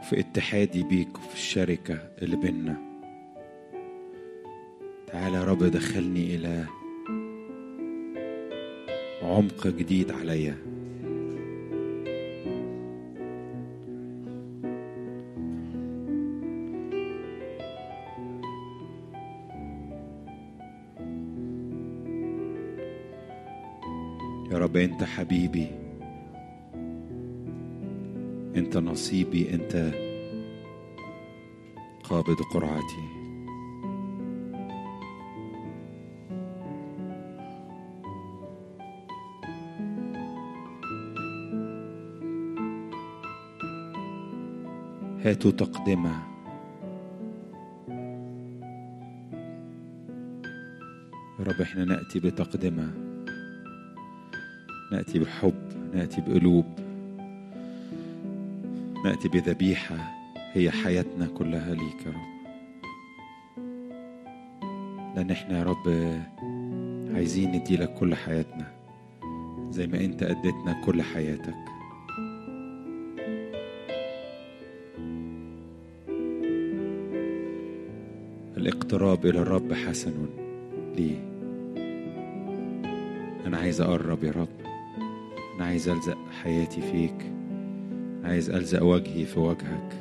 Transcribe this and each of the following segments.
في اتحادي بيك وفي الشركة اللي بينا تعالى يا رب دخلني إلى عمق جديد عليا يا رب انت حبيبي انت نصيبي انت قابض قرعتي هاتوا تقدمه يا رب احنا ناتي بتقدمه ناتي بحب ناتي بقلوب ناتي بذبيحه هي حياتنا كلها ليك يا رب لان احنا يا رب عايزين نديلك كل حياتنا زي ما انت اديتنا كل حياتك الاقتراب الى الرب حسن لي انا عايز اقرب يا رب انا عايز الزق حياتي فيك عايز الزق وجهي في وجهك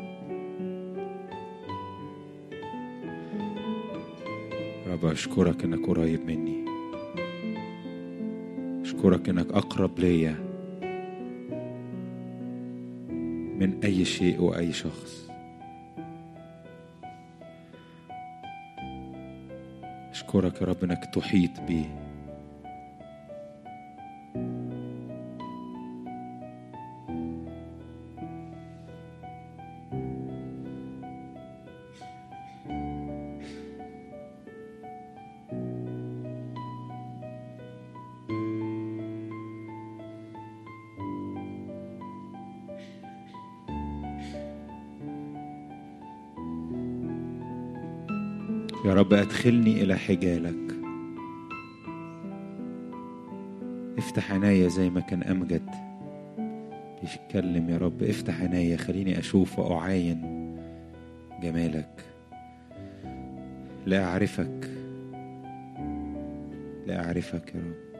رب اشكرك انك قريب مني اشكرك انك اقرب ليا من اي شيء واي شخص اشكرك يا رب انك تحيط بي يا رب ادخلني الى حجالك افتح عينيا زي ما كان امجد بيتكلم يا رب افتح عينيا خليني اشوف واعاين جمالك لا اعرفك لا اعرفك يا رب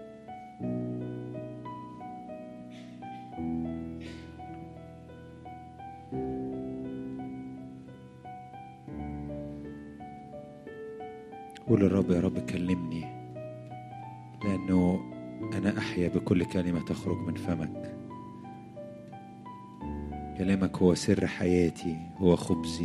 قول الرب يا رب كلمني لأنه أنا أحيا بكل كلمة تخرج من فمك كلامك هو سر حياتي هو خبزي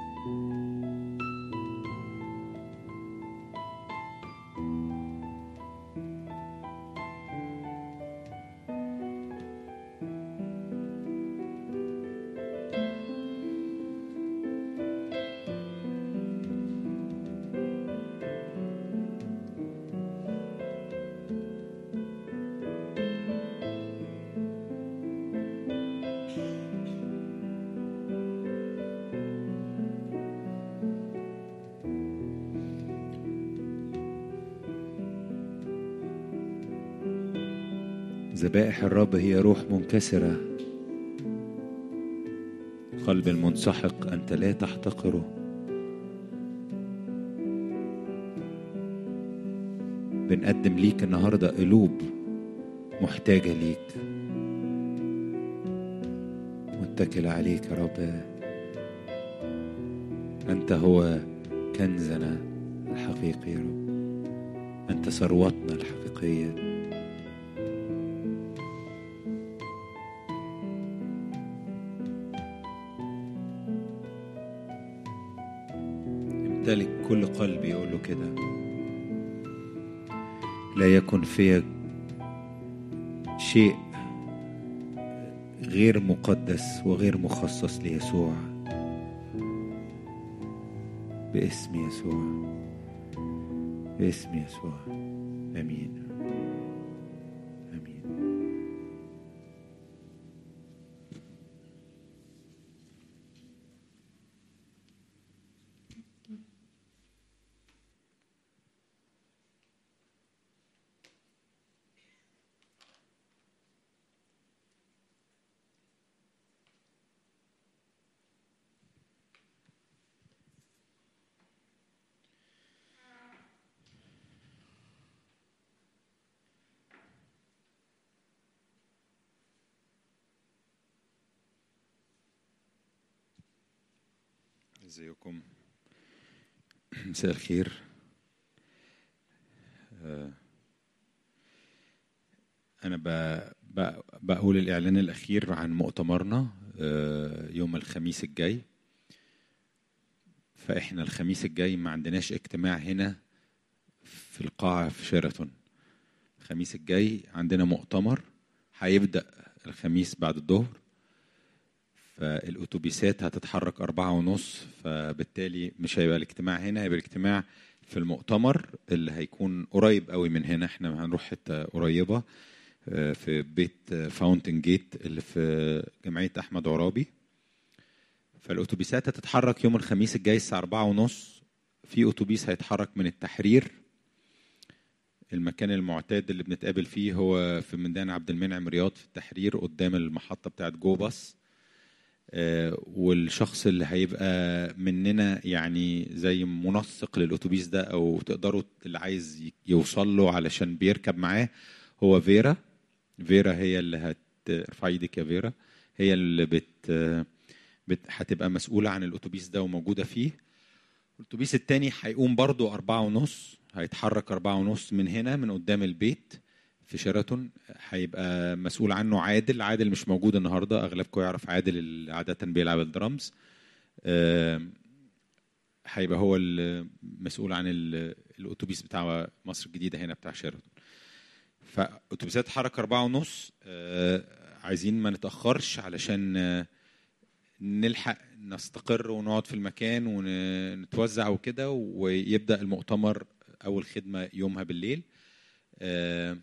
ذبائح الرب هي روح منكسرة قلب المنسحق أنت لا تحتقره بنقدم ليك النهاردة قلوب محتاجة ليك متكلة عليك يا رب أنت هو كنزنا الحقيقي يا رب أنت ثروتنا الحقيقية امتلك كل قلبي يقول له كده لا يكن في شيء غير مقدس وغير مخصص ليسوع باسم يسوع باسم يسوع امين امين ازيكم مساء الخير آه، انا ب... ب... بقول الاعلان الاخير عن مؤتمرنا آه، يوم الخميس الجاي فاحنا الخميس الجاي ما عندناش اجتماع هنا في القاعة في شيراتون الخميس الجاي عندنا مؤتمر هيبدأ الخميس بعد الظهر فالأتوبيسات هتتحرك أربعة ونص فبالتالي مش هيبقى الاجتماع هنا هيبقى الاجتماع في المؤتمر اللي هيكون قريب قوي من هنا احنا هنروح حتة قريبة آه، في بيت فاونتن جيت اللي في جمعية أحمد عرابي فالأتوبيسات هتتحرك يوم الخميس الجاي الساعة أربعة ونص في أتوبيس هيتحرك من التحرير المكان المعتاد اللي بنتقابل فيه هو في ميدان عبد المنعم رياض في التحرير قدام المحطة بتاعت جو باص آه، والشخص اللي هيبقى مننا يعني زي منسق للأتوبيس ده أو تقدروا اللي عايز يوصل له علشان بيركب معاه هو فيرا فيرا هي اللي هت ارفع ايدك يا فيرا هي اللي بت, بت... هتبقى مسؤولة عن الأتوبيس ده وموجودة فيه الأتوبيس التاني هيقوم برضو أربعة ونص هيتحرك أربعة ونص من هنا من قدام البيت في شيراتون هيبقى مسؤول عنه عادل عادل مش موجود النهارده اغلبكم يعرف عادل اللي عاده بيلعب الدرامز آم، هيبقى هو المسؤول عن ال- الاتوبيس بتاع مصر الجديده هنا بتاع شيراتون فاتوبيسات تتحرك أربعة ونص آه، عايزين ما نتاخرش علشان آه، نلحق نستقر ونقعد في المكان ونتوزع وكده ويبدا المؤتمر اول خدمه يومها بالليل آه،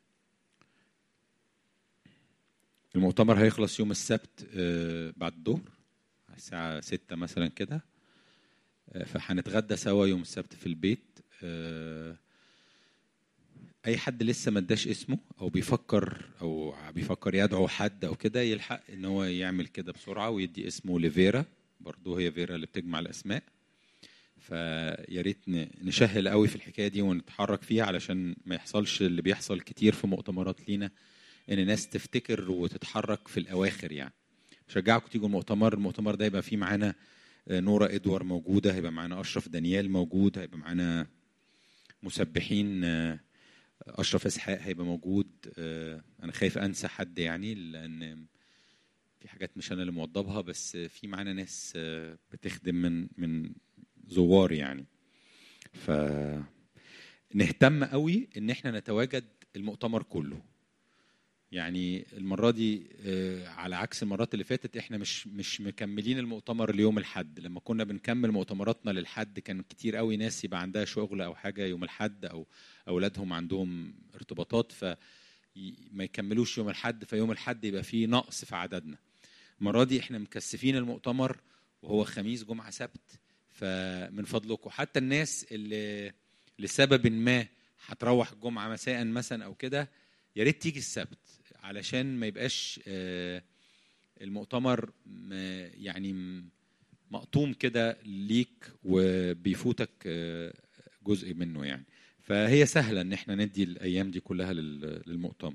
المؤتمر هيخلص يوم السبت آه، بعد الظهر على الساعة ستة مثلا كده آه، فهنتغدى سوا يوم السبت في البيت آه، أي حد لسه ما اداش اسمه أو بيفكر أو بيفكر يدعو حد أو كده يلحق إن هو يعمل كده بسرعة ويدي اسمه لفيرا برضه هي فيرا اللي بتجمع الأسماء فيا ريت ن- نشهل قوي في الحكايه دي ونتحرك فيها علشان ما يحصلش اللي بيحصل كتير في مؤتمرات لينا ان الناس تفتكر وتتحرك في الاواخر يعني بشجعكم تيجوا المؤتمر المؤتمر ده يبقى فيه معانا آه، نورا ادوار موجوده هيبقى معانا اشرف دانيال موجود هيبقى معانا مسبحين آه، اشرف اسحاق هيبقى موجود آه، انا خايف انسى حد يعني لان في حاجات مش انا اللي موضبها بس في معانا ناس آه، بتخدم من من زوار يعني ف نهتم قوي ان احنا نتواجد المؤتمر كله يعني المره دي آه، على عكس المرات اللي فاتت احنا مش مش مكملين المؤتمر اليوم الحد لما كنا بنكمل مؤتمراتنا للحد كان كتير قوي ناس يبقى عندها شغل او حاجه يوم الحد او اولادهم عندهم ارتباطات ف ي- ما يكملوش يوم الحد فيوم الحد يبقى فيه نقص في عددنا المره دي احنا مكثفين المؤتمر وهو خميس جمعه سبت فمن فضلكم حتى الناس اللي لسبب ما هتروح الجمعه مساء مثلا او كده يا ريت تيجي السبت علشان ما يبقاش آه، المؤتمر م- يعني م- مقطوم كده ليك وبيفوتك آه، جزء منه يعني فهي سهله ان احنا ندي الايام دي كلها لل- للمؤتمر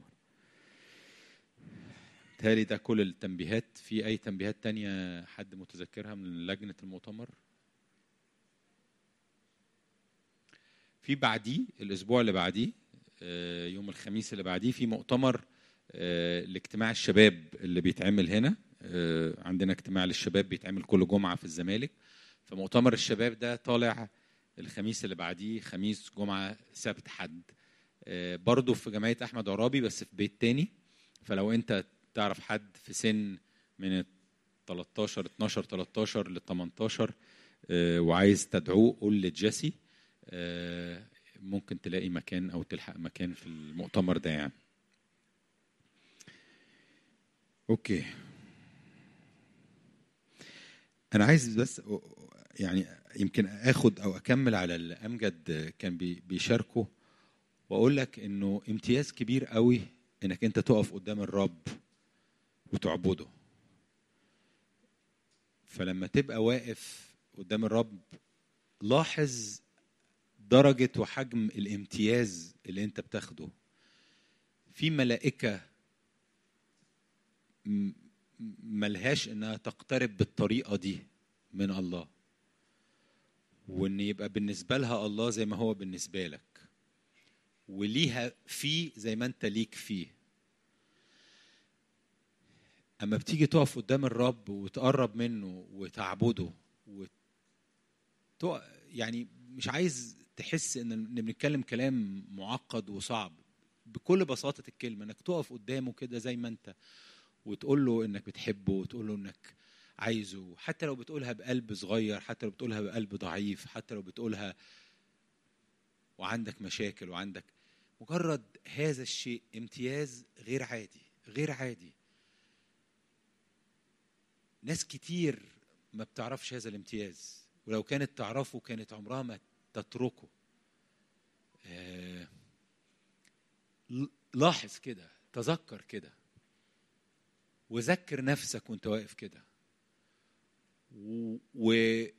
تالي ده كل التنبيهات في اي تنبيهات تانية حد متذكرها من لجنه المؤتمر في بعديه الاسبوع اللي بعديه آه، يوم الخميس اللي بعديه في مؤتمر آه، لاجتماع الشباب اللي بيتعمل هنا آه، عندنا اجتماع للشباب بيتعمل كل جمعه في الزمالك فمؤتمر الشباب ده طالع الخميس اللي بعديه خميس جمعه سبت حد آه، برضه في جمعيه احمد عرابي بس في بيت تاني فلو انت تعرف حد في سن من 13 12 13 ل 18 آه، وعايز تدعوه قول لجيسي آه، ممكن تلاقي مكان او تلحق مكان في المؤتمر ده يعني اوكي انا عايز بس يعني يمكن اخد او اكمل على اللي امجد كان بي- بيشاركه واقول لك انه امتياز كبير قوي انك انت تقف قدام الرب وتعبده فلما تبقى واقف قدام الرب لاحظ درجة وحجم الامتياز اللي انت بتاخده في ملائكة م- ملهاش انها تقترب بالطريقة دي من الله وان يبقى بالنسبه لها الله زي ما هو بالنسبه لك وليها فيه زي ما انت ليك فيه اما بتيجي تقف قدام الرب وتقرب منه وتعبده وت... يعني مش عايز تحس ان إن بنتكلم كلام معقد وصعب بكل بساطه الكلمه انك تقف قدامه كده زي ما انت وتقول له انك بتحبه وتقول له انك عايزه حتى لو بتقولها بقلب صغير حتى لو بتقولها بقلب ضعيف حتى لو بتقولها وعندك مشاكل وعندك مجرد هذا الشيء امتياز غير عادي غير عادي ناس كتير ما بتعرفش هذا الامتياز ولو كانت تعرفه كانت عمرها ما تتركه آه، لاحظ كده تذكر كده وذكر نفسك وانت واقف كده و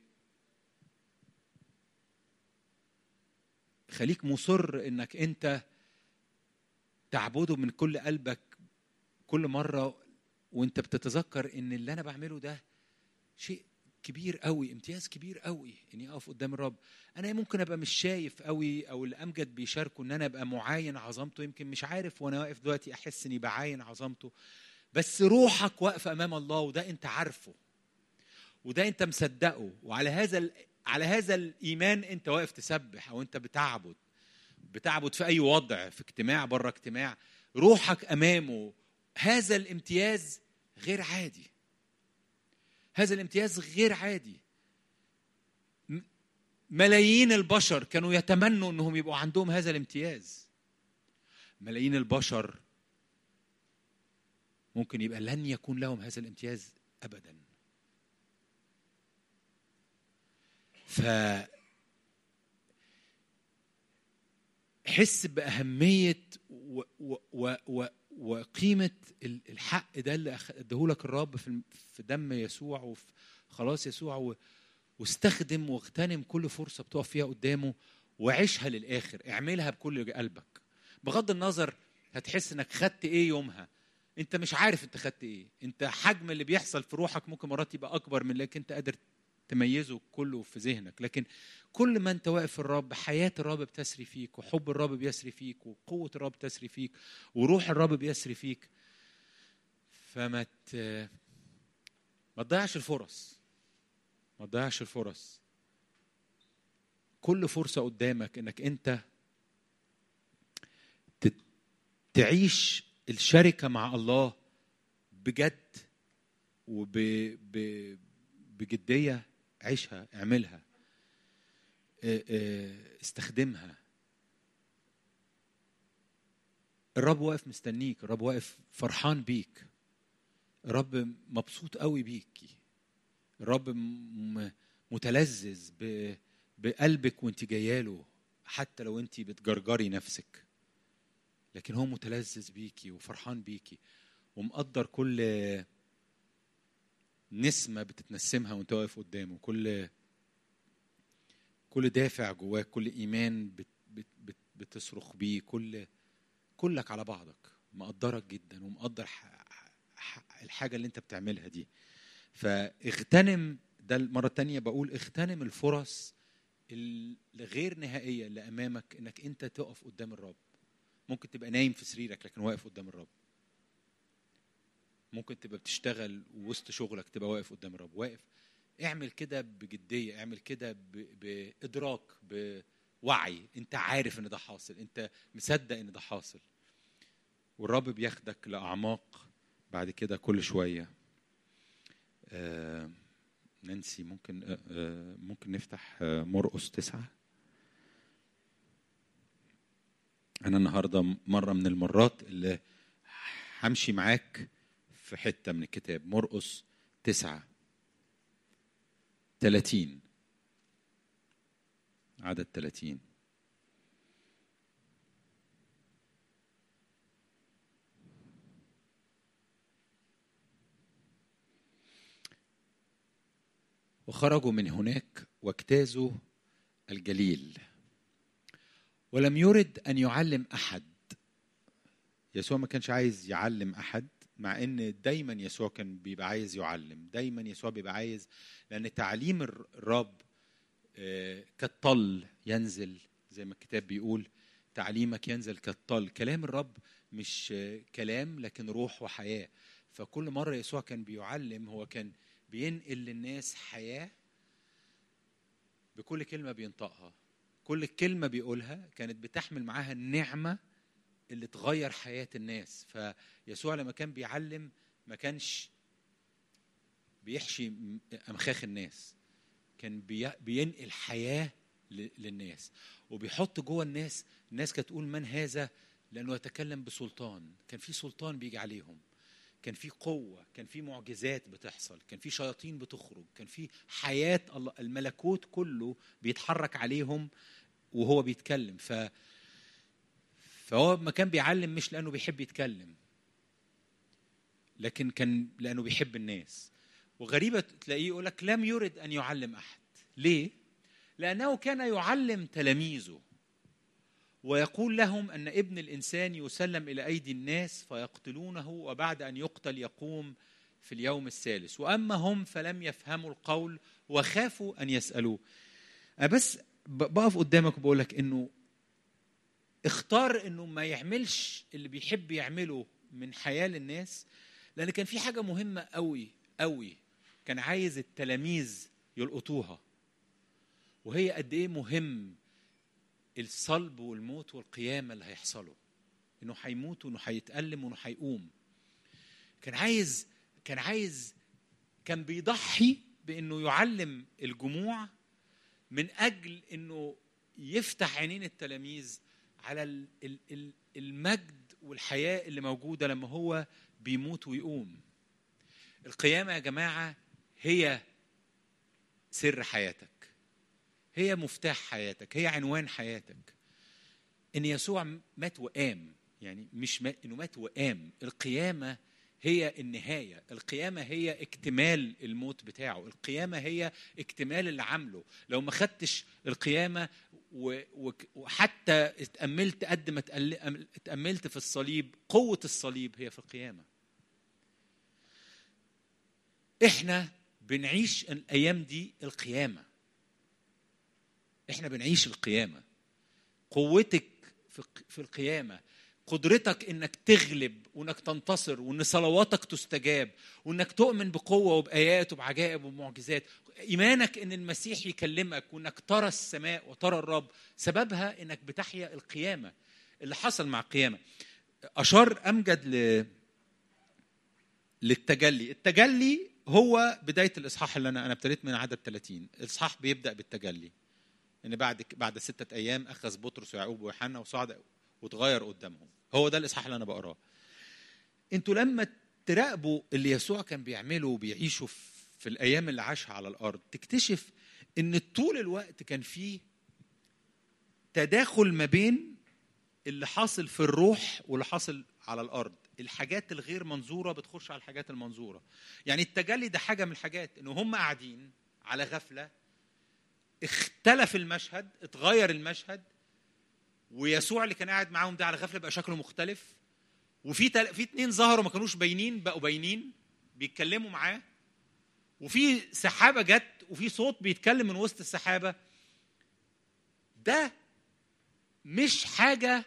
خليك مصر انك انت تعبده من كل قلبك كل مره وانت بتتذكر ان اللي انا بعمله ده شيء كبير قوي امتياز كبير قوي اني اقف قدام الرب انا ممكن ابقى مش شايف قوي او الامجد بيشاركوا ان انا ابقى معاين عظمته يمكن مش عارف وانا واقف دلوقتي احس اني بعاين عظمته بس روحك واقفه امام الله وده انت عارفه وده انت مصدقه وعلى هذا على هذا الايمان انت واقف تسبح او انت بتعبد بتعبد في اي وضع في اجتماع بره اجتماع روحك امامه هذا الامتياز غير عادي هذا الامتياز غير عادي ملايين البشر كانوا يتمنوا انهم يبقوا عندهم هذا الامتياز ملايين البشر ممكن يبقى لن يكون لهم هذا الامتياز ابدا ف حس بأهمية و و و و وقيمة الحق ده اللي ادهولك الرب في في دم يسوع وفي خلاص يسوع واستخدم واغتنم كل فرصة بتقف فيها قدامه وعيشها للآخر اعملها بكل قلبك بغض النظر هتحس انك خدت ايه يومها انت مش عارف انت خدت ايه انت حجم اللي بيحصل في روحك ممكن مرات يبقى اكبر من اللي انت قادر تميزه كله في ذهنك لكن كل ما انت واقف في الرب حياة الرب بتسري فيك وحب الرب بيسري فيك وقوة الرب بتسري فيك وروح الرب بيسري فيك فما ت... ما تضيعش الفرص ما تضيعش الفرص كل فرصة قدامك انك انت تعيش الشركة مع الله بجد وبجدية عيشها اعملها استخدمها الرب واقف مستنيك الرب واقف فرحان بيك الرب مبسوط قوي بيكي الرب متلذذ بقلبك وانت جاياله حتى لو انت بتجرجري نفسك لكن هو متلذذ بيكي وفرحان بيكي ومقدر كل نسمة بتتنسمها وانت واقف قدامه كل كل دافع جواك كل إيمان بت بت بت بتصرخ بيه كل كلك على بعضك مقدرك جدا ومقدر الحاجة اللي انت بتعملها دي فاغتنم ده المرة التانية بقول اغتنم الفرص الغير نهائية اللي أمامك إنك أنت تقف قدام الرب ممكن تبقى نايم في سريرك لكن واقف قدام الرب ممكن تبقى بتشتغل وسط شغلك تبقى واقف قدام الرب واقف اعمل كده بجديه اعمل كده بادراك بوعي انت عارف ان ده حاصل انت مصدق ان ده حاصل والرب بياخدك لاعماق بعد كده كل شويه آه نانسي ممكن آه, آه، ممكن نفتح آه مرقس تسعه انا النهارده مره من المرات اللي همشي معاك في حتة من الكتاب مرقس تسعة ثلاثين عدد ثلاثين وخرجوا من هناك واجتازوا الجليل ولم يرد ان يعلم احد يسوع ما كانش عايز يعلم احد مع ان دايما يسوع كان بيبقى عايز يعلم دايما يسوع بيبقى عايز لان تعليم الرب آه، كالطل ينزل زي ما الكتاب بيقول تعليمك ينزل كالطل كلام الرب مش آه، كلام لكن روح وحياة فكل مرة يسوع كان بيعلم هو كان بينقل للناس حياة بكل كلمة بينطقها كل كلمة بيقولها كانت بتحمل معاها النعمة اللي تغير حياة الناس فيسوع لما كان بيعلم ما كانش بيحشي أمخاخ الناس كان بينقل حياة للناس وبيحط جوه الناس الناس كانت تقول من هذا لأنه يتكلم بسلطان كان في سلطان بيجي عليهم كان في قوة كان في معجزات بتحصل كان في شياطين بتخرج كان في حياة الله الملكوت كله بيتحرك عليهم وهو بيتكلم ف فهو ما كان بيعلم مش لأنه بيحب يتكلم لكن كان لأنه بيحب الناس وغريبة تلاقيه يقول لك لم يرد أن يعلم أحد ليه؟ لأنه كان يعلم تلاميذه ويقول لهم أن ابن الإنسان يسلم إلى أيدي الناس فيقتلونه وبعد أن يقتل يقوم في اليوم الثالث وأما هم فلم يفهموا القول وخافوا أن يسألوه أنا بس بقف قدامك وبقول لك إنه اختار إنه ما يعملش اللي بيحب يعمله من حياة للناس لأن كان في حاجة مهمة قوي قوي كان عايز التلاميذ يلقطوها وهي قد ايه مهم الصلب والموت والقيامه اللي هيحصلوا انه هيموت وانه هيتألم وانه هيقوم كان عايز كان عايز كان بيضحي بانه يعلم الجموع من اجل انه يفتح عينين التلاميذ على المجد والحياه اللي موجوده لما هو بيموت ويقوم القيامه يا جماعه هي سر حياتك هي مفتاح حياتك هي عنوان حياتك ان يسوع مات وقام يعني مش مات انه مات وقام القيامه هي النهايه القيامه هي اكتمال الموت بتاعه القيامه هي اكتمال اللي عامله لو ما خدتش القيامه وحتى اتاملت قد ما اتاملت في الصليب قوه الصليب هي في القيامه احنا بنعيش الايام دي القيامه احنا بنعيش القيامه قوتك في القيامه قدرتك انك تغلب وانك تنتصر وان صلواتك تستجاب وانك تؤمن بقوه وبايات وبعجائب وبمعجزات ايمانك ان المسيح يكلمك وانك ترى السماء وترى الرب سببها انك بتحيا القيامه اللي حصل مع القيامه اشار امجد ل للتجلي التجلي هو بدايه الاصحاح اللي انا انا ابتديت من عدد 30 الاصحاح بيبدا بالتجلي ان بعد بعد ستة ايام اخذ بطرس ويعقوب ويوحنا وصعد وتغير قدامهم هو ده الاصحاح اللي انا بقراه انتوا لما تراقبوا اللي يسوع كان بيعمله وبيعيشه في الايام اللي عاشها على الارض تكتشف ان طول الوقت كان فيه تداخل ما بين اللي حاصل في الروح واللي حاصل على الارض الحاجات الغير منظوره بتخش على الحاجات المنظوره يعني التجلي ده حاجه من الحاجات ان هم قاعدين على غفله اختلف المشهد اتغير المشهد ويسوع اللي كان قاعد معاهم ده على غفله بقى شكله مختلف وفي تل... في اتنين ظهروا ما كانوش باينين بقوا باينين بيتكلموا معاه وفي سحابه جت وفي صوت بيتكلم من وسط السحابه ده مش حاجه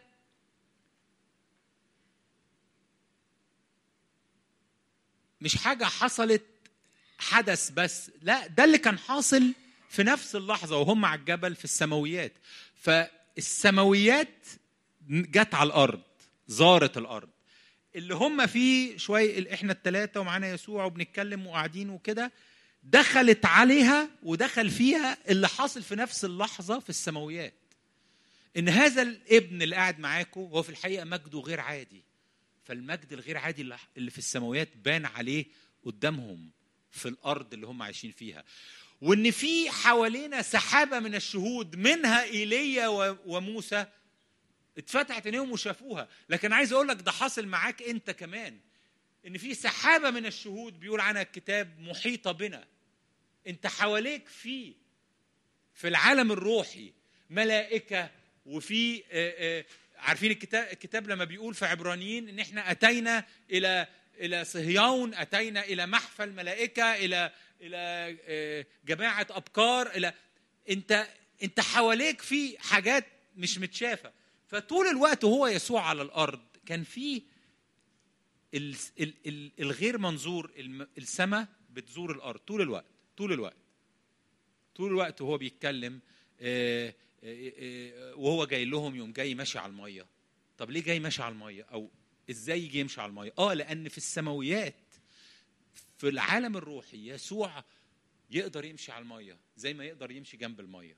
مش حاجه حصلت حدث بس لا ده اللي كان حاصل في نفس اللحظه وهم على الجبل في السماويات فالسماويات جت على الارض زارت الارض اللي هم فيه شويه احنا الثلاثه ومعانا يسوع وبنتكلم وقاعدين وكده دخلت عليها ودخل فيها اللي حاصل في نفس اللحظه في السماويات ان هذا الابن اللي قاعد معاكم هو في الحقيقه مجده غير عادي فالمجد الغير عادي اللي في السماويات بان عليه قدامهم في الارض اللي هم عايشين فيها وان في حوالينا سحابه من الشهود منها ايليا وموسى اتفتحت عينيهم وشافوها لكن عايز اقول لك ده حاصل معاك انت كمان ان في سحابه من الشهود بيقول عنها الكتاب محيطه بنا انت حواليك في في العالم الروحي ملائكه وفي عارفين الكتاب الكتاب لما بيقول في عبرانيين ان احنا اتينا الى الى صهيون اتينا الى محفل ملائكه الى الى آه، جماعه ابكار الى انت انت حواليك في حاجات مش متشافه فطول الوقت وهو يسوع على الارض كان في ال- ال- ال- الغير منظور السماء بتزور الارض طول الوقت طول الوقت طول الوقت وهو بيتكلم آه، آه، آه، وهو جاي لهم يوم جاي ماشي على الميه طب ليه جاي ماشي على الميه او ازاي يجي يمشي على الميه اه لان في السماويات في العالم الروحي يسوع يقدر يمشي على الميه زي ما يقدر يمشي جنب الميه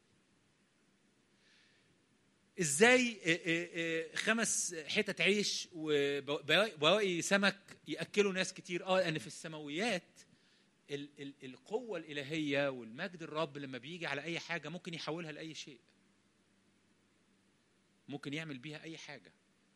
ازاي آه، آه، آه، خمس حتت عيش وبواقي سمك ياكلوا ناس كتير اه لان في السماويات ال- ال- القوه الالهيه والمجد الرب لما بيجي على اي حاجه ممكن يحولها لاي شيء ممكن يعمل بيها اي حاجه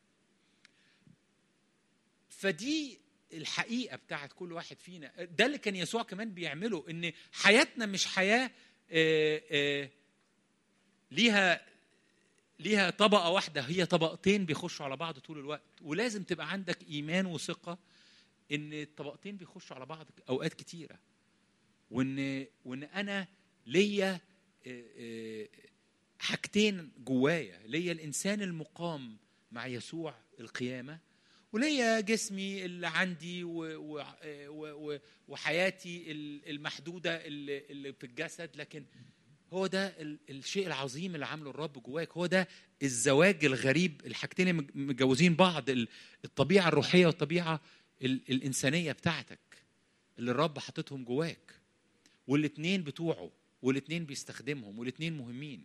فدي الحقيقه بتاعت كل واحد فينا ده اللي كان يسوع كمان بيعمله ان حياتنا مش حياه آه، آه، ليها ليها طبقه واحده هي طبقتين بيخشوا على بعض طول الوقت ولازم تبقى عندك ايمان وثقه ان الطبقتين بيخشوا على بعض اوقات كتيره وان وان انا ليا آه، آه، حاجتين جوايا ليا الانسان المقام مع يسوع القيامه وليا جسمي اللي عندي و و و و وحياتي ال- المحدوده اللي اللي في الجسد لكن هو ده ال- الشيء العظيم اللي عامله الرب جواك هو ده الزواج الغريب الحاجتين اللي مج- متجوزين بعض ال- الطبيعه الروحيه والطبيعه ال- الانسانيه بتاعتك اللي الرب حاططهم جواك والاتنين بتوعه والاتنين بيستخدمهم والاتنين مهمين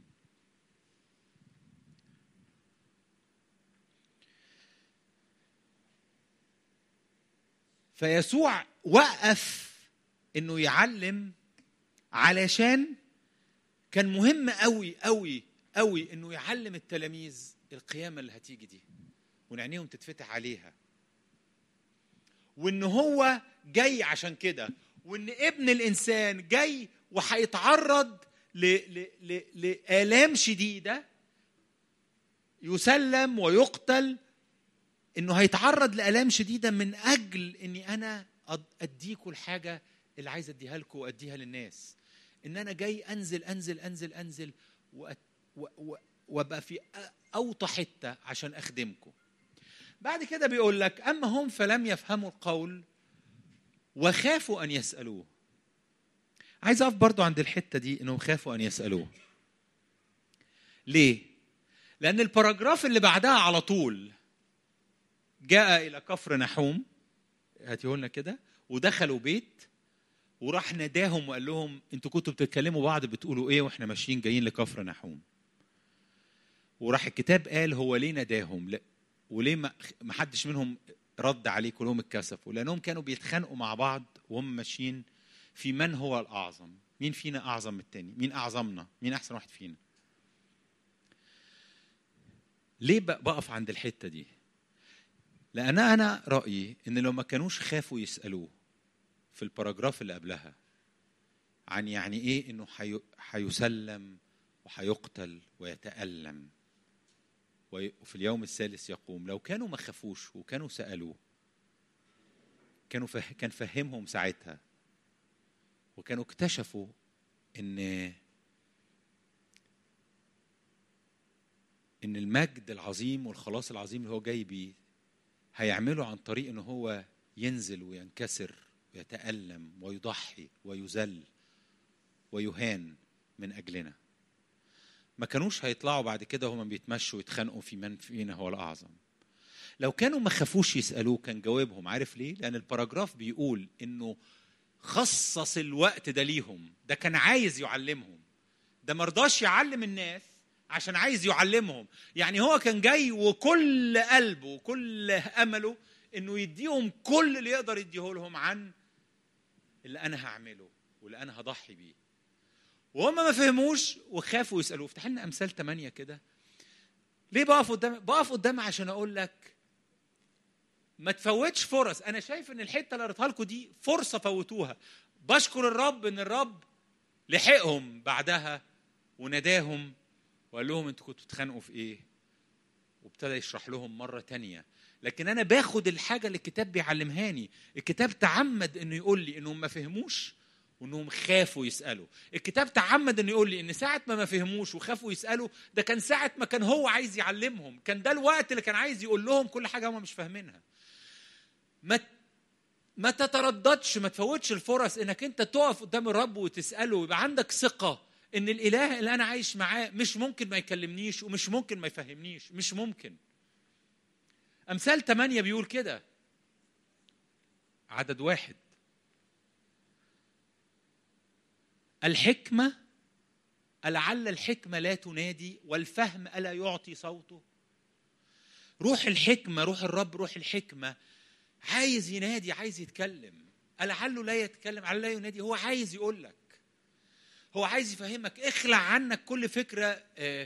فيسوع وقف انه يعلم علشان كان مهم قوي قوي قوي انه يعلم التلاميذ القيامه اللي هتيجي دي وان عينيهم تتفتح عليها وان هو جاي عشان كده وان ابن الانسان جاي وهيتعرض ل- ل- ل- لآلام شديده يسلم ويقتل انه هيتعرض لآلام شديده من اجل اني انا أد- اديكوا الحاجه اللي عايز اديها لكم واديها للناس ان انا جاي انزل انزل انزل انزل وأ- و- و- وابقى في أ- اوطى حته عشان اخدمكم بعد كده بيقول لك اما هم فلم يفهموا القول وخافوا ان يسالوه عايز اقف برضو عند الحته دي انهم خافوا ان يسالوه ليه لان الباراجراف اللي بعدها على طول جاء الى كفر نحوم هاتيه لنا كده ودخلوا بيت وراح ناداهم وقال لهم انتوا كنتوا بتتكلموا بعض بتقولوا ايه واحنا ماشيين جايين لكفر نحوم وراح الكتاب قال هو ليه ناداهم لا وليه ما ما حدش منهم رد عليه كلهم اتكسفوا لانهم كانوا بيتخانقوا مع بعض وهم ماشيين في من هو الاعظم مين فينا اعظم من التاني مين اعظمنا مين احسن واحد فينا ليه بق- بقف عند الحته دي لان انا رايي ان لو ما كانوش خافوا يسالوه في الباراجراف اللي قبلها عن يعني ايه انه حي- هيسلم وهيقتل ويتالم وي- وفي اليوم الثالث يقوم لو كانوا ما خافوش وكانوا سالوه كانوا فه... كان فهمهم ساعتها وكانوا اكتشفوا ان ان المجد العظيم والخلاص العظيم اللي هو جاي بيه هيعمله عن طريق ان هو ينزل وينكسر ويتألم ويضحي ويذل ويهان من اجلنا ما كانوش هيطلعوا بعد كده وهم بيتمشوا ويتخانقوا في من فينا هو الاعظم لو كانوا ما خافوش يسالوه كان جوابهم عارف ليه لان الباراجراف بيقول انه خصص الوقت ده ليهم ده كان عايز يعلمهم ده مرضاش يعلم الناس عشان عايز يعلمهم يعني هو كان جاي وكل قلبه وكل امله انه يديهم كل اللي يقدر يديه لهم عن اللي انا هعمله واللي انا هضحي بيه وهم ما فهموش وخافوا يسالوه افتح لنا امثال ثمانيه كده ليه بقف قدام بقف قدام عشان اقول لك ما تفوتش فرص انا شايف ان الحته اللي قريتها لكم دي فرصه فوتوها بشكر الرب ان الرب لحقهم بعدها وناداهم وقال لهم انتوا كنتوا بتتخانقوا في ايه وابتدى يشرح لهم مره تانية لكن انا باخد الحاجه اللي الكتاب بيعلمهاني الكتاب تعمد انه يقول لي انهم ما فهموش وانهم خافوا يسالوا الكتاب تعمد انه يقول لي ان ساعه ما ما فهموش وخافوا يسالوا ده كان ساعه ما كان هو عايز يعلمهم كان ده الوقت اللي كان عايز يقول لهم كل حاجه هم مش فاهمينها ما ما تترددش ما تفوتش الفرص انك انت تقف قدام الرب وتساله ويبقى عندك ثقه ان الاله اللي انا عايش معاه مش ممكن ما يكلمنيش ومش ممكن ما يفهمنيش مش ممكن امثال ثمانية بيقول كده عدد واحد الحكمة ألعل الحكمة لا تنادي والفهم ألا يعطي صوته روح الحكمة روح الرب روح الحكمة عايز ينادي عايز يتكلم ألعله لا يتكلم على لا ينادي هو عايز يقول لك هو عايز يفهمك اخلع عنك كل فكرة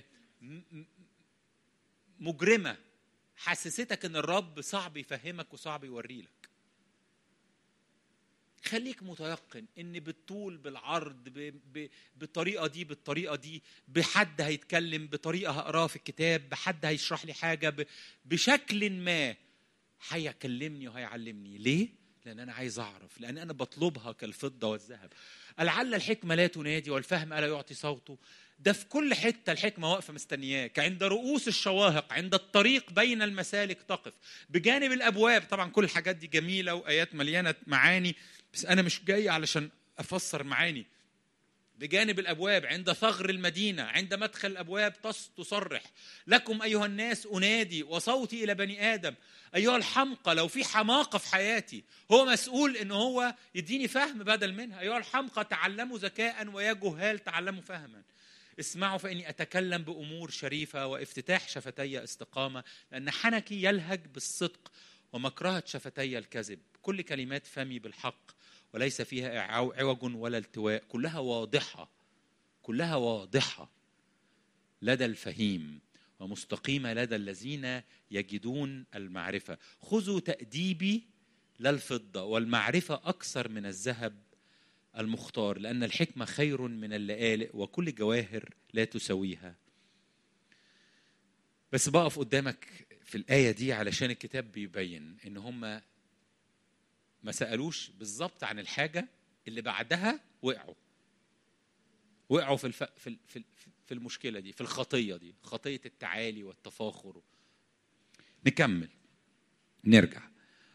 مجرمة حسستك ان الرب صعب يفهمك وصعب يوري لك خليك متيقن ان بالطول بالعرض ب... ب... بالطريقه دي بالطريقه دي بحد هيتكلم بطريقه هقراها في الكتاب بحد هيشرح لي حاجه ب... بشكل ما هيكلمني وهيعلمني ليه لان انا عايز اعرف لان انا بطلبها كالفضه والذهب لعل الحكمه لا تنادي والفهم الا يعطي صوته ده في كل حته الحكمه واقفه مستنياك عند رؤوس الشواهق عند الطريق بين المسالك تقف بجانب الابواب طبعا كل الحاجات دي جميله وايات مليانه معاني بس انا مش جاي علشان افسر معاني بجانب الابواب عند ثغر المدينه عند مدخل الابواب تصرح لكم ايها الناس انادي وصوتي الى بني ادم ايها الحمقى لو في حماقه في حياتي هو مسؤول ان هو يديني فهم بدل منها ايها الحمقى تعلموا ذكاء ويا جهال تعلموا فهما اسمعوا فاني اتكلم بامور شريفه وافتتاح شفتي استقامه لان حنكي يلهج بالصدق ومكرهه شفتي الكذب كل كلمات فمي بالحق وليس فيها عوج ولا التواء كلها واضحة كلها واضحة لدى الفهيم ومستقيمة لدى الذين يجدون المعرفة خذوا تأديبي لا الفضة والمعرفة أكثر من الذهب المختار لأن الحكمة خير من اللآلئ وكل جواهر لا تساويها بس بقف قدامك في الآية دي علشان الكتاب بيبين إن هم ما سالوش بالظبط عن الحاجه اللي بعدها وقعوا وقعوا في الف... في في في المشكله دي في الخطيه دي خطيه التعالي والتفاخر نكمل نرجع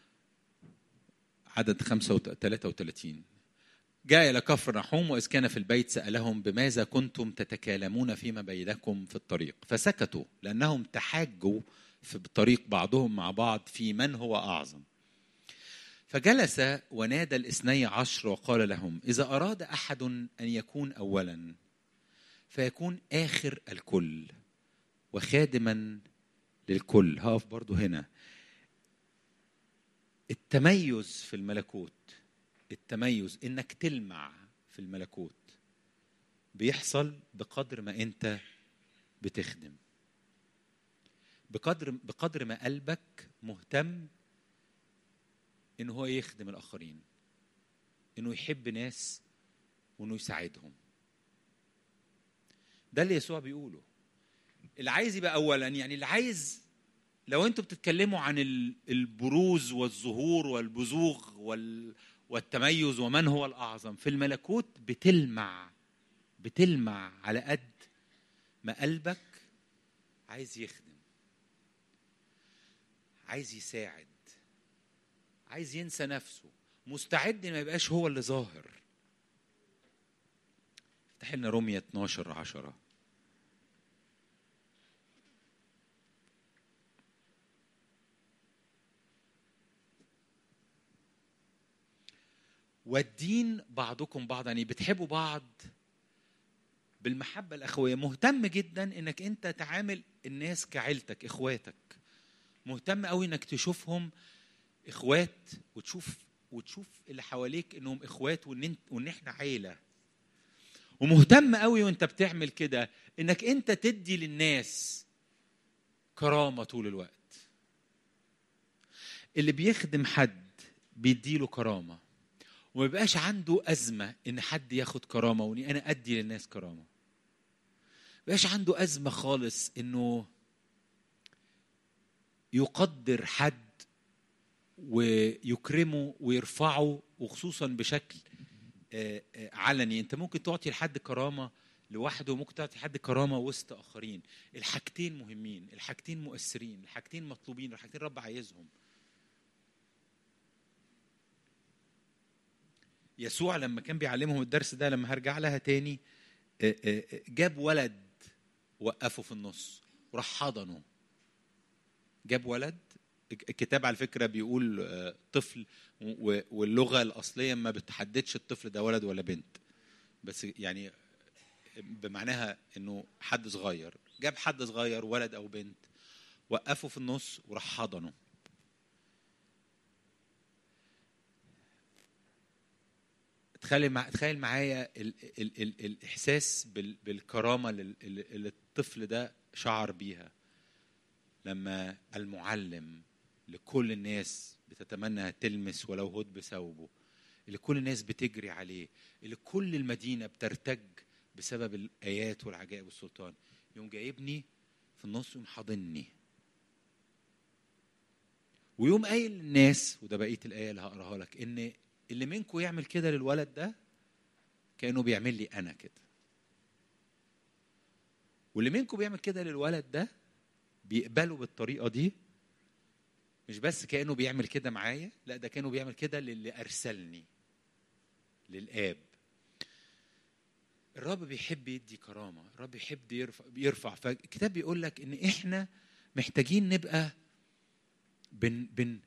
عدد 33 جاء إلى كفر نحوم وإذ كان في البيت سألهم بماذا كنتم تتكالمون فيما بينكم في الطريق فسكتوا لأنهم تحاجوا في الطريق بعضهم مع بعض في من هو أعظم فجلس ونادى الاثني عشر وقال لهم إذا أراد أحد أن يكون أولا فيكون آخر الكل وخادما للكل هقف برضو هنا التميز في الملكوت التميز انك تلمع في الملكوت بيحصل بقدر ما انت بتخدم بقدر بقدر ما قلبك مهتم ان هو يخدم الاخرين انه يحب ناس وانه يساعدهم ده اللي يسوع بيقوله اللي عايز يبقى اولا يعني اللي عايز لو انتوا بتتكلموا عن البروز والظهور والبزوغ والتميز ومن هو الاعظم في الملكوت بتلمع بتلمع على قد ما قلبك عايز يخدم عايز يساعد عايز ينسى نفسه مستعد ما يبقاش هو اللي ظاهر افتح لنا رومية 12 10 والدين بعضكم بعضا يعني بتحبوا بعض بالمحبة الأخوية مهتم جدا إنك أنت تعامل الناس كعيلتك إخواتك مهتم قوي إنك تشوفهم اخوات وتشوف وتشوف اللي حواليك انهم اخوات وان وان احنا عيله ومهتم قوي وانت بتعمل كده انك انت تدي للناس كرامه طول الوقت اللي بيخدم حد بيديله كرامه وما يبقاش عنده ازمه ان حد ياخد كرامه واني انا ادي للناس كرامه ما يبقاش عنده ازمه خالص انه يقدر حد ويكرمه ويرفعه وخصوصا بشكل آه، آه، علني انت ممكن تعطي لحد كرامه لوحده وممكن تعطي حد كرامه وسط اخرين الحاجتين مهمين الحاجتين مؤثرين الحاجتين مطلوبين الحاجتين رب عايزهم يسوع لما كان بيعلمهم الدرس ده لما هرجع لها تاني آه، آه، آه، جاب ولد وقفه في النص وراح حضنه جاب ولد الكتاب على فكره بيقول آه، طفل و- واللغه الاصليه ما بتحددش الطفل ده ولد ولا بنت بس يعني بمعناها انه حد صغير جاب حد صغير ولد او بنت وقفه في النص وراح حضنه تخيل مع تخيل معايا ال... ال... ال... الاحساس بال... بالكرامه لل- اللي اللي الطفل ده شعر بيها لما المعلم لكل الناس بتتمنى تلمس ولو هد بثوبه اللي كل الناس بتجري عليه اللي كل المدينه بترتج بسبب الايات والعجائب والسلطان يوم جايبني في النص يوم حاضني ويوم قايل للناس وده بقيه الايه اللي هقراها لك ان اللي منكم يعمل كده للولد ده كانه بيعمل لي انا كده واللي منكم بيعمل كده للولد ده بيقبلوا بالطريقه دي مش بس كانه بيعمل كده معايا لا ده كانه بيعمل كده للي ارسلني للاب الرب بيحب يدي كرامه الرب يحب يرفع يرفع فالكتاب بيقول لك ان احنا محتاجين نبقى بن بن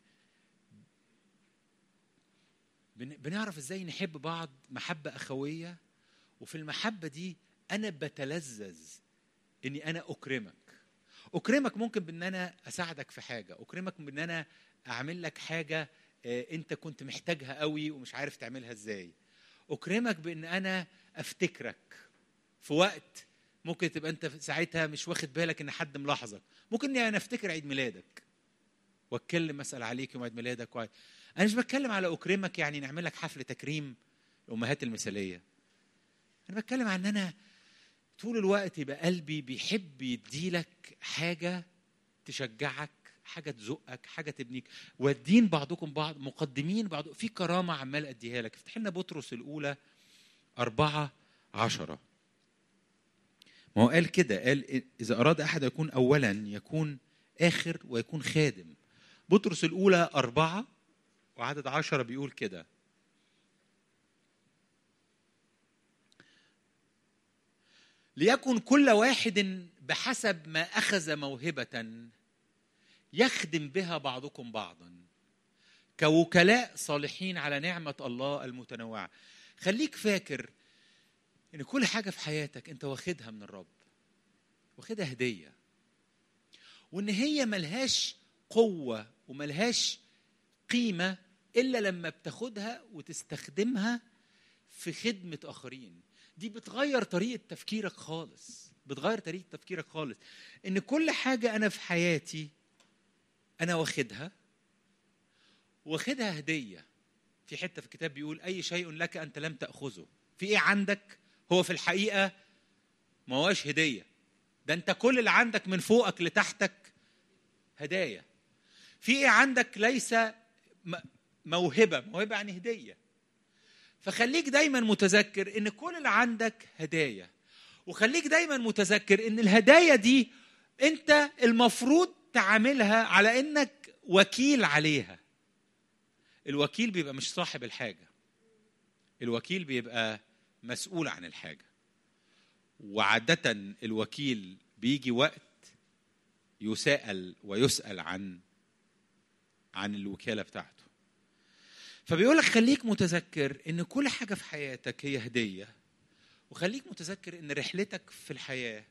بن بنعرف ازاي نحب بعض محبه اخويه وفي المحبه دي انا بتلذذ اني انا اكرمك اكرمك ممكن بان انا اساعدك في حاجه اكرمك بان انا اعمل لك حاجه آه، انت كنت محتاجها قوي ومش عارف تعملها ازاي اكرمك بان انا افتكرك في وقت ممكن تبقى انت ساعتها مش واخد بالك ان حد ملاحظك ممكن اني انا افتكر عيد ميلادك واتكلم اسال عليك يوم عيد ميلادك وعيد. انا مش بتكلم على اكرمك يعني نعمل لك حفل تكريم الامهات المثاليه انا بتكلم عن ان انا طول الوقت يبقى قلبي بيحب يديلك حاجه تشجعك حاجه تزقك حاجه تبنيك وادين بعضكم بعض مقدمين بعض في كرامه عمال اديها لك افتح لنا بطرس الاولى أربعة عشرة ما هو قال كده قال إذا أراد أحد يكون أولا يكون آخر ويكون خادم بطرس الأولى أربعة وعدد عشرة بيقول كده ليكن كل واحد بحسب ما أخذ موهبة يخدم بها بعضكم بعضا كوكلاء صالحين على نعمة الله المتنوعة خليك فاكر ان كل حاجة في حياتك انت واخدها من الرب واخدها هدية وان هي ملهاش قوة وملهاش قيمة إلا لما بتاخدها وتستخدمها في خدمة آخرين دي بتغير طريقة تفكيرك خالص بتغير طريقة تفكيرك خالص إن كل حاجة أنا في حياتي أنا واخدها واخدها هدية في حتة في الكتاب بيقول أي شيء لك أنت لم تأخذه في إيه عندك هو في الحقيقة ما هواش هدية ده أنت كل اللي عندك من فوقك لتحتك هدايا في إيه عندك ليس موهبة موهبة يعني هدية فخليك دايما متذكر ان كل اللي عندك هدايا وخليك دايما متذكر ان الهدايا دي انت المفروض تعاملها على انك وكيل عليها الوكيل بيبقى مش صاحب الحاجه الوكيل بيبقى مسؤول عن الحاجه وعاده الوكيل بيجي وقت يساءل ويسال عن عن الوكاله بتاعته فبيقول لك خليك متذكر ان كل حاجه في حياتك هي هديه وخليك متذكر ان رحلتك في الحياه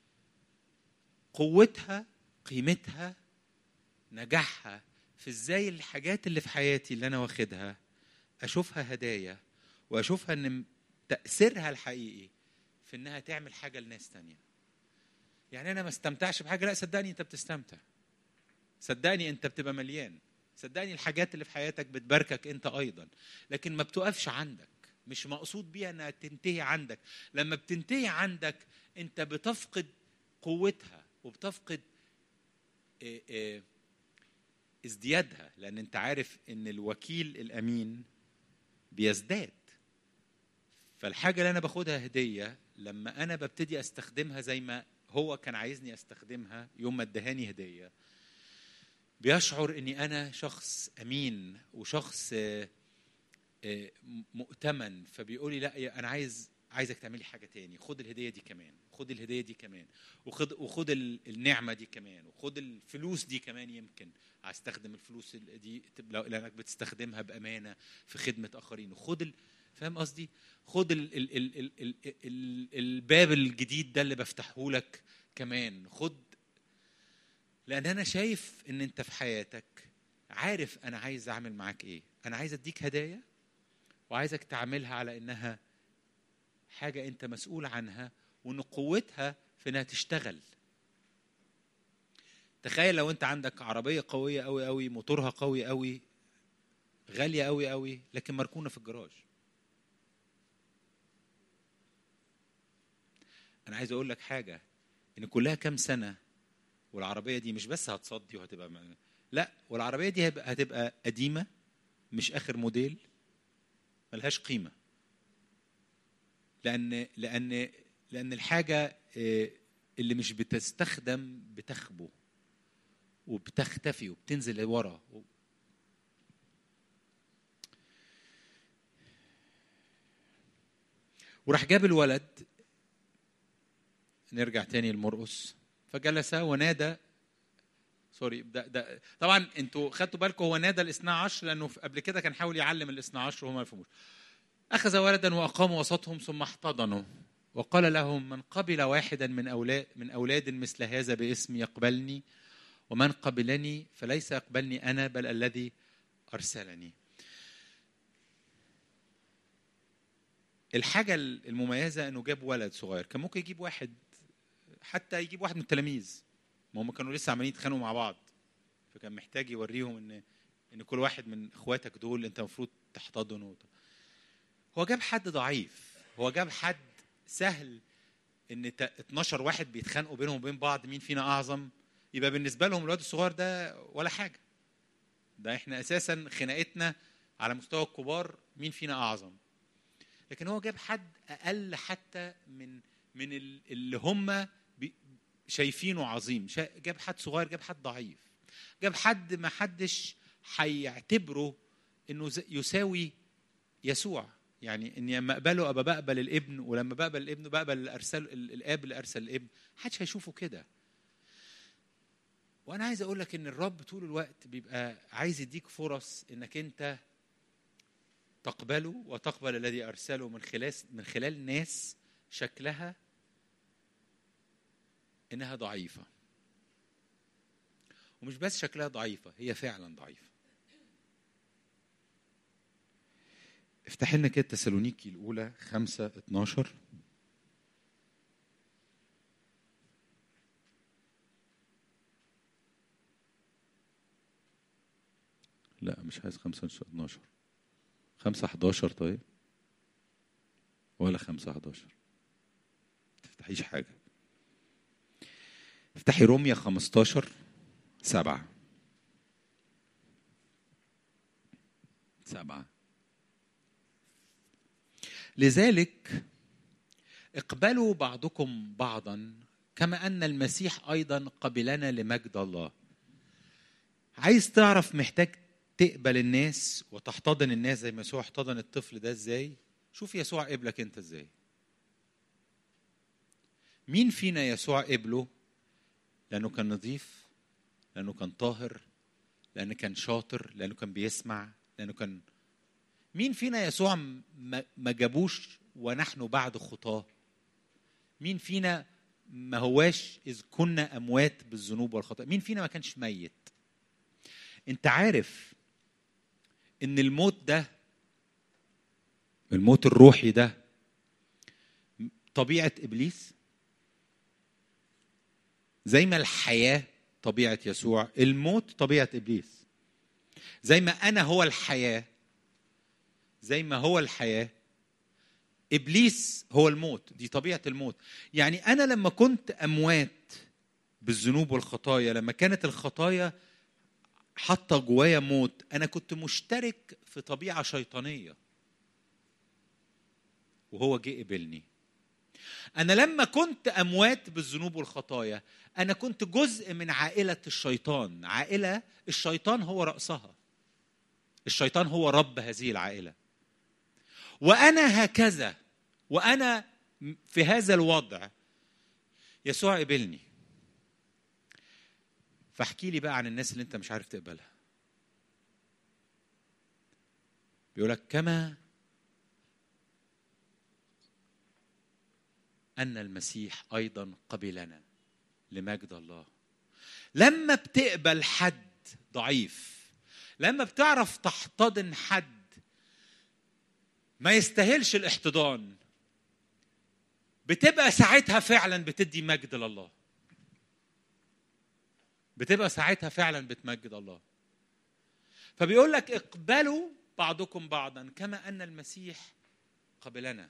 قوتها قيمتها نجاحها في ازاي الحاجات اللي في حياتي اللي انا واخدها اشوفها هدايا واشوفها ان تاثيرها الحقيقي في انها تعمل حاجه لناس تانية يعني انا ما استمتعش بحاجه لا صدقني انت بتستمتع صدقني انت بتبقى مليان صدقني الحاجات اللي في حياتك بتباركك انت ايضا لكن ما بتقفش عندك مش مقصود بيها انها تنتهي عندك لما بتنتهي عندك انت بتفقد قوتها وبتفقد اه اه ازديادها لان انت عارف ان الوكيل الامين بيزداد فالحاجه اللي انا باخدها هديه لما انا ببتدي استخدمها زي ما هو كان عايزني استخدمها يوم ما ادهاني هديه بيشعر اني انا شخص امين وشخص آه، آه، مؤتمن فبيقول لي لا انا عايز عايزك تعملي حاجه تاني خد الهديه دي كمان خد الهديه دي كمان وخد وخد ال- النعمه دي كمان وخد الفلوس دي كمان يمكن هستخدم الفلوس ال- دي تب- لو- لانك بتستخدمها بامانه في خدمه اخرين وخد ال... فاهم قصدي خد ال... ال... ال... ال... ال... ال... الباب الجديد ده اللي بفتحه لك كمان خد لان انا شايف ان انت في حياتك عارف انا عايز اعمل معاك ايه انا عايز اديك هدايا وعايزك تعملها على انها حاجه انت مسؤول عنها وان قوتها في انها تشتغل تخيل لو انت عندك عربيه قويه قوي قوي موتورها قوي قوي غاليه قوي قوي لكن مركونه في الجراج انا عايز اقول لك حاجه ان كلها كام سنه والعربيه دي مش بس هتصدي وهتبقى م- لا والعربيه دي هيبقى- هتبقى قديمه مش اخر موديل ملهاش قيمه لان لان لان الحاجه آه، اللي مش بتستخدم بتخبو وبتختفي وبتنزل لورا وراح جاب الولد نرجع تاني لمرقس فجلس ونادى سوري ده ده طبعا انتوا خدتوا بالكم هو نادى الاثنى عشر لانه في- قبل كده كان حاول يعلم الاثنى عشر وهم ما يفهموش اخذ ولدا واقام وسطهم ثم احتضنه وقال لهم من قبل واحدا من اولاد من اولاد مثل هذا باسمي يقبلني ومن قبلني فليس يقبلني انا بل الذي ارسلني الحاجه المميزه انه جاب ولد صغير كان ممكن يجيب واحد حتى يجيب واحد من التلاميذ ما هم كانوا لسه عمالين يتخانقوا مع بعض فكان محتاج يوريهم ان ان كل واحد من اخواتك دول انت المفروض تحتضنه هو جاب حد ضعيف هو جاب حد سهل ان ت- 12 واحد بيتخانقوا بينهم وبين بعض مين فينا اعظم يبقى بالنسبه لهم الواد الصغير ده ولا حاجه ده احنا اساسا خناقتنا على مستوى الكبار مين فينا اعظم لكن هو جاب حد اقل حتى من من ال- اللي هم بي- شايفينه عظيم شا- جاب حد صغير جاب حد ضعيف جاب حد ما حدش هيعتبره انه ز- يساوي يسوع يعني اني لما اقبله ابقى بقبل الابن ولما بقبل الابن بقبل الارسال ال- الاب اللي ارسل الابن محدش هيشوفه كده وانا عايز اقول لك ان الرب طول الوقت بيبقى عايز يديك فرص انك انت تقبله وتقبل الذي ارسله من خلال من خلال ناس شكلها انها ضعيفه ومش بس شكلها ضعيفه هي فعلا ضعيفه افتح لنا كده تسالونيكي الاولى 5 12 لا مش عايز 5 12 5 11 طيب ولا 5 11 تفتحيش حاجة افتحي روميا 15 سبعة سبعة لذلك اقبلوا بعضكم بعضا كما أن المسيح أيضا قبلنا لمجد الله عايز تعرف محتاج تقبل الناس وتحتضن الناس زي ما يسوع احتضن الطفل ده ازاي شوف يسوع قبلك انت ازاي مين فينا يسوع قبله لانه كان نظيف لانه كان طاهر لانه كان شاطر لانه كان بيسمع لانه كان مين فينا يسوع ما ما جابوش ونحن بعد خطاه مين فينا ما هواش اذ كنا اموات بالذنوب والخطايا مين فينا ما كانش ميت انت عارف ان الموت ده الموت الروحي ده طبيعه ابليس زي ما الحياه طبيعه يسوع الموت طبيعه ابليس زي ما انا هو الحياه زي ما هو الحياه ابليس هو الموت دي طبيعه الموت يعني انا لما كنت اموات بالذنوب والخطايا لما كانت الخطايا حاطه جوايا موت انا كنت مشترك في طبيعه شيطانيه وهو جه قبلني انا لما كنت اموات بالذنوب والخطايا انا كنت جزء من عائله الشيطان عائله الشيطان هو راسها الشيطان هو رب هذه العائله وانا هكذا وانا في هذا الوضع يسوع قبلني فاحكي لي بقى عن الناس اللي انت مش عارف تقبلها بيقولك كما ان المسيح ايضا قبلنا لمجد الله لما بتقبل حد ضعيف لما بتعرف تحتضن حد ما يستاهلش الاحتضان بتبقى ساعتها فعلا بتدي مجد لله بتبقى ساعتها فعلا بتمجد الله فبيقول لك اقبلوا بعضكم بعضا كما ان المسيح قبلنا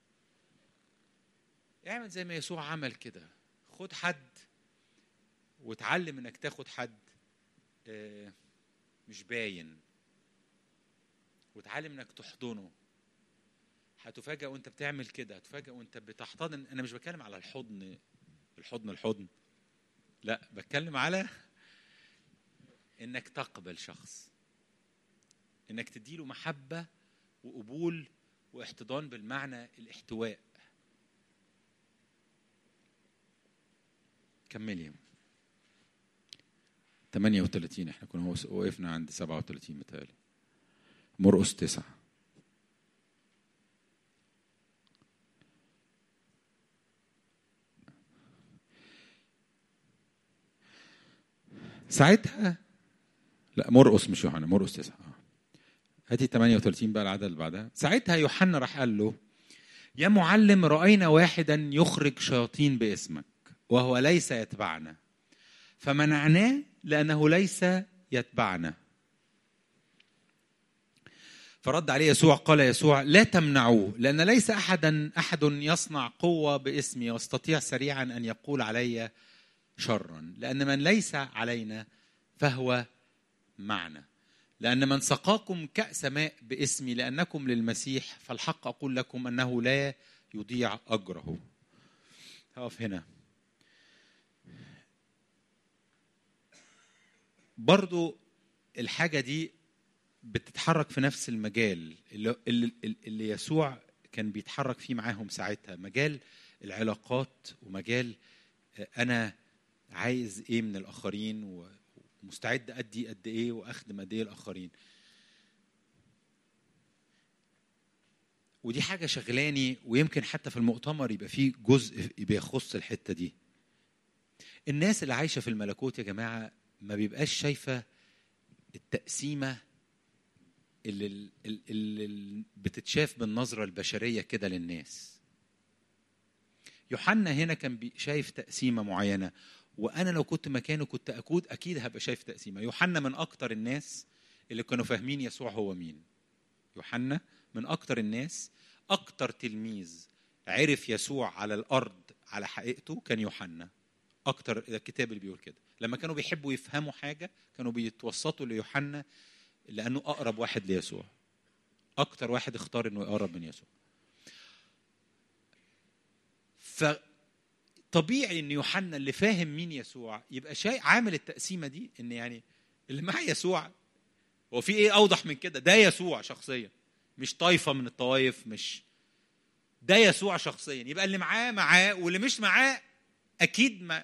اعمل زي ما يسوع عمل كده خد حد وتعلم انك تاخد حد آه، مش باين وتعلم انك تحضنه هتفاجأ وانت بتعمل كده هتفاجأ وانت بتحتضن انا مش بتكلم على الحضن الحضن الحضن لا بتكلم على انك تقبل شخص انك تديله محبه وقبول واحتضان بالمعنى الاحتواء كملي 38 احنا كنا وقفنا عند 37 متهيألي مرقس تسعة ساعتها لا مرقس مش يوحنا مرقس تسعة آه. هاتي 38 بقى العدد اللي بعدها ساعتها يوحنا راح قال له يا معلم رأينا واحدا يخرج شياطين باسمك وهو ليس يتبعنا فمنعناه لأنه ليس يتبعنا فرد عليه يسوع قال يسوع لا تمنعوه لأن ليس أحدا أحد يصنع قوة باسمي ويستطيع سريعا أن يقول علي شرا لأن من ليس علينا فهو معنا لأن من سقاكم كأس ماء باسمي لأنكم للمسيح فالحق أقول لكم أنه لا يضيع أجره هقف هنا برضو الحاجة دي بتتحرك في نفس المجال اللي, اللي, اللي يسوع كان بيتحرك فيه معاهم ساعتها مجال العلاقات ومجال أنا عايز إيه من الآخرين ومستعد أدي قد إيه وأخدم قد إيه الآخرين ودي حاجة شغلاني ويمكن حتى في المؤتمر يبقى فيه جزء بيخص الحتة دي الناس اللي عايشة في الملكوت يا جماعة ما بيبقاش شايفة التقسيمة اللي, اللي بتتشاف بالنظرة البشرية كده للناس يوحنا هنا كان شايف تقسيمة معينة وأنا لو كنت مكانه كنت أكود أكيد هبقى شايف تقسيمة يوحنا من أكتر الناس اللي كانوا فاهمين يسوع هو مين يوحنا من أكتر الناس أكتر تلميذ عرف يسوع على الأرض على حقيقته كان يوحنا أكتر الكتاب اللي بيقول كده لما كانوا بيحبوا يفهموا حاجة كانوا بيتوسطوا ليوحنا لأنه أقرب واحد ليسوع أكتر واحد اختار إنه يقرب من يسوع فطبيعي إن يوحنا اللي فاهم مين يسوع يبقى شيء عامل التقسيمة دي إن يعني اللي مع يسوع هو في إيه أوضح من كده ده يسوع شخصيا مش طائفة من الطوائف مش ده يسوع شخصيا يبقى اللي معاه معاه واللي مش معاه أكيد ما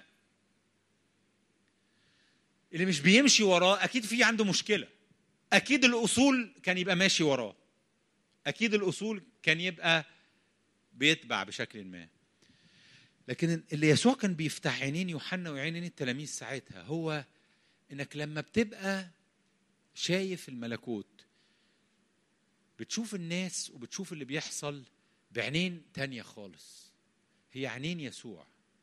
اللي مش بيمشي وراه اكيد في عنده مشكله اكيد الاصول كان يبقى ماشي وراه اكيد الاصول كان يبقى بيتبع بشكل ما لكن اللي يسوع كان بيفتح عينين يوحنا وعينين التلاميذ ساعتها هو انك لما بتبقى شايف الملكوت بتشوف الناس وبتشوف اللي بيحصل بعينين تانية خالص هي عينين يسوع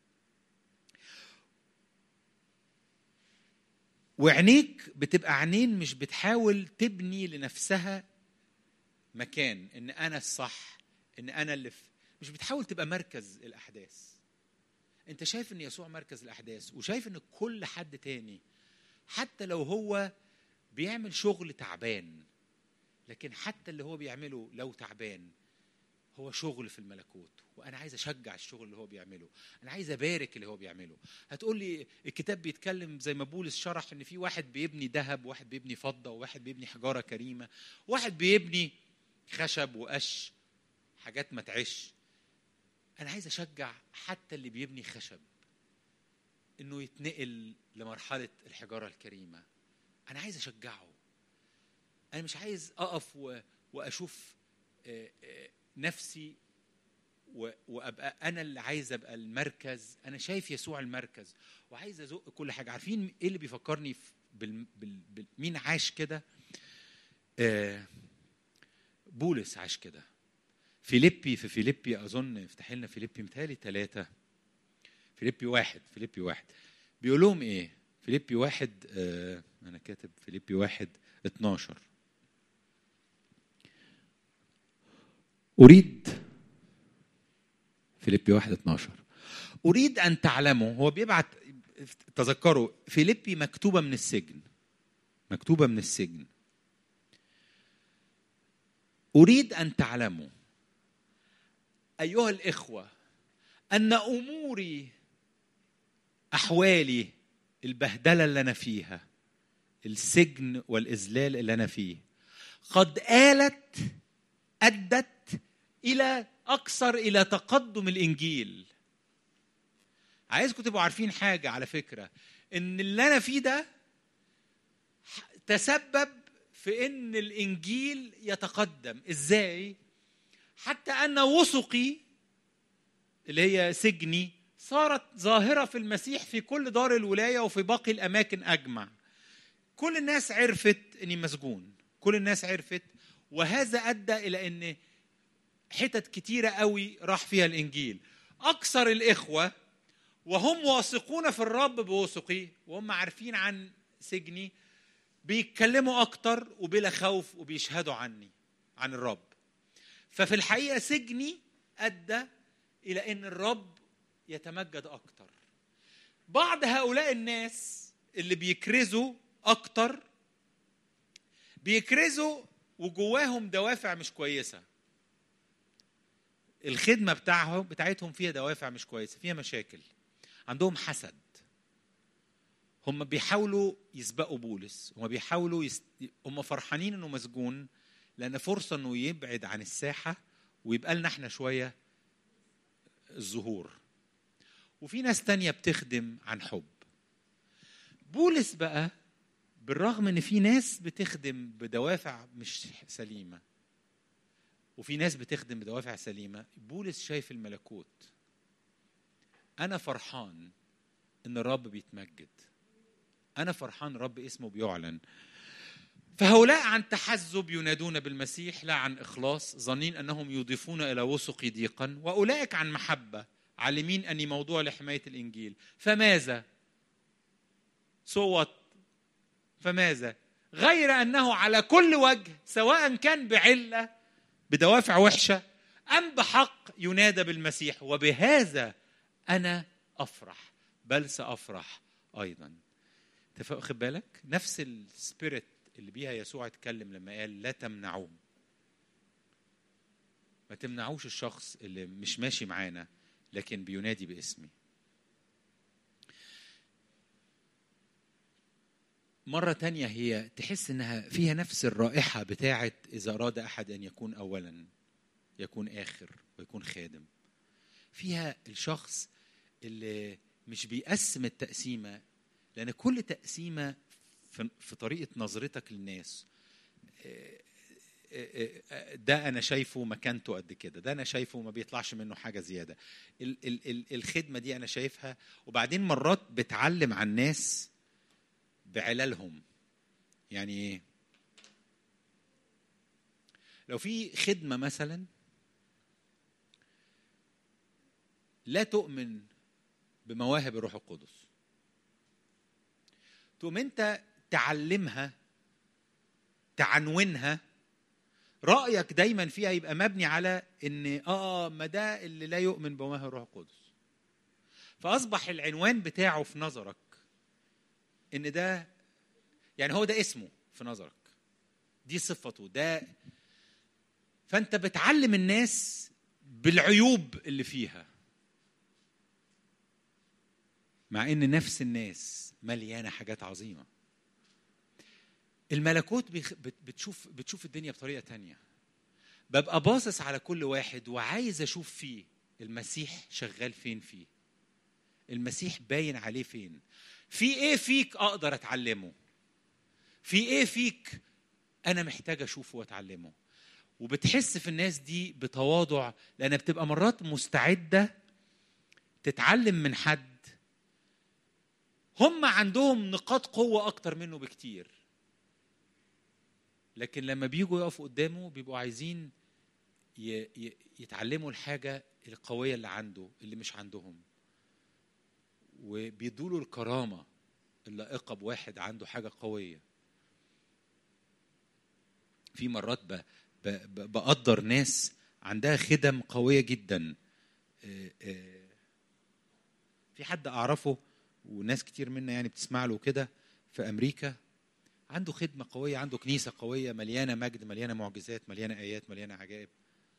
وعينيك بتبقى عينين مش بتحاول تبني لنفسها مكان ان انا الصح ان انا اللي في مش بتحاول تبقى مركز الاحداث انت شايف ان يسوع مركز الاحداث وشايف ان كل حد تاني حتى لو هو بيعمل شغل تعبان لكن حتى اللي هو بيعمله لو تعبان هو شغل في الملكوت وانا عايز اشجع الشغل اللي هو بيعمله انا عايز ابارك اللي هو بيعمله هتقول لي الكتاب بيتكلم زي ما بولس شرح ان في واحد بيبني ذهب وواحد بيبني فضه وواحد بيبني حجاره كريمه واحد بيبني خشب وقش حاجات ما تعيش انا عايز اشجع حتى اللي بيبني خشب انه يتنقل لمرحله الحجاره الكريمه انا عايز اشجعه انا مش عايز اقف و... واشوف آه، آه، نفسي و... وابقى انا اللي عايز ابقى المركز انا شايف يسوع المركز وعايز ازق كل حاجه عارفين ايه اللي بيفكرني في بال... بال... بال... مين عاش كده آه، بولس عاش كده فيليبي في فيليبي اظن افتح لنا فيليبي متهيألي ثلاثة فيليبي واحد فيليبي واحد بيقول لهم ايه؟ فيليبي واحد آه انا كاتب فيليبي واحد 12 اريد فيليبي واحد 12 اريد ان تعلموا هو بيبعت تذكروا فيليبي مكتوبه من السجن مكتوبه من السجن اريد ان تعلموا ايها الاخوه ان اموري احوالي البهدله اللي انا فيها السجن والاذلال اللي انا فيه قد آلت ادت الى اكثر الى تقدم الانجيل عايزكم تبقوا عارفين حاجه على فكره ان اللي انا فيه ده تسبب في ان الانجيل يتقدم ازاي حتى ان وثقي اللي هي سجني صارت ظاهره في المسيح في كل دار الولايه وفي باقي الاماكن اجمع كل الناس عرفت اني مسجون كل الناس عرفت وهذا ادى الى ان حتت كتيره قوي راح فيها الانجيل اكثر الاخوه وهم واثقون في الرب بوثقي وهم عارفين عن سجني بيتكلموا اكتر وبلا خوف وبيشهدوا عني عن الرب ففي الحقيقه سجني ادى الى ان الرب يتمجد اكتر بعض هؤلاء الناس اللي بيكرزوا اكتر بيكرزوا وجواهم دوافع مش كويسه الخدمه بتاعهم بتاعتهم فيها دوافع مش كويسه فيها مشاكل عندهم حسد هم بيحاولوا يسبقوا بولس هم بيحاولوا يست... هم فرحانين انه مسجون لان فرصه انه يبعد عن الساحه ويبقى لنا احنا شويه الظهور وفي ناس تانية بتخدم عن حب بولس بقى بالرغم ان في ناس بتخدم بدوافع مش سليمه وفي ناس بتخدم بدوافع سليمه بولس شايف الملكوت انا فرحان ان الرب بيتمجد انا فرحان الرب اسمه بيعلن فهؤلاء عن تحزب ينادون بالمسيح لا عن اخلاص ظنين انهم يضيفون الى وثق ضيقا واولئك عن محبه عالمين اني موضوع لحمايه الانجيل فماذا صوت فماذا غير انه على كل وجه سواء كان بعله بدوافع وحشه ام بحق ينادى بالمسيح وبهذا انا افرح بل سافرح ايضا خد بالك نفس السبيريت اللي بيها يسوع اتكلم لما قال لا تمنعوه ما تمنعوش الشخص اللي مش ماشي معانا لكن بينادي باسمي مرة تانية هي تحس انها فيها نفس الرائحة بتاعة اذا اراد احد ان يكون اولا يكون اخر ويكون خادم فيها الشخص اللي مش بيقسم التقسيمة لان كل تقسيمة في طريقة نظرتك للناس ده انا شايفه مكانته قد كده ده انا شايفه ما بيطلعش منه حاجه زياده ال ال ال الخدمه دي انا شايفها وبعدين مرات بتعلم عن الناس بعلالهم يعني ايه لو في خدمه مثلا لا تؤمن بمواهب الروح القدس تقوم انت تعلمها تعنونها رايك دايما فيها يبقى مبني على ان اه ما ده اللي لا يؤمن بمواهب الروح القدس فاصبح العنوان بتاعه في نظرك ان ده يعني هو ده اسمه في نظرك دي صفته ده فانت بتعلم الناس بالعيوب اللي فيها مع ان نفس الناس مليانه حاجات عظيمه الملكوت بيخ... بت- بتشوف بتشوف الدنيا بطريقه تانية ببقى باصص على كل واحد وعايز اشوف فيه المسيح شغال فين فيه المسيح باين عليه فين في ايه فيك اقدر اتعلمه في ايه فيك انا محتاج اشوفه واتعلمه وبتحس في الناس دي بتواضع لان بتبقى مرات مستعده تتعلم من حد هم عندهم نقاط قوه اكتر منه بكتير لكن لما بيجوا يقفوا قدامه بيبقوا عايزين ي- ي- يتعلموا الحاجه القويه اللي عنده اللي مش عندهم وبيدوا له الكرامه اللائقه بواحد عنده حاجه قويه في مرات ب... ب... ب... بقدر ناس عندها خدم قويه جدا آه، آه، في حد اعرفه وناس كتير منا يعني بتسمع له كده في امريكا عنده خدمه قويه عنده كنيسه قويه مليانه مجد مليانه معجزات مليانه ايات مليانه عجائب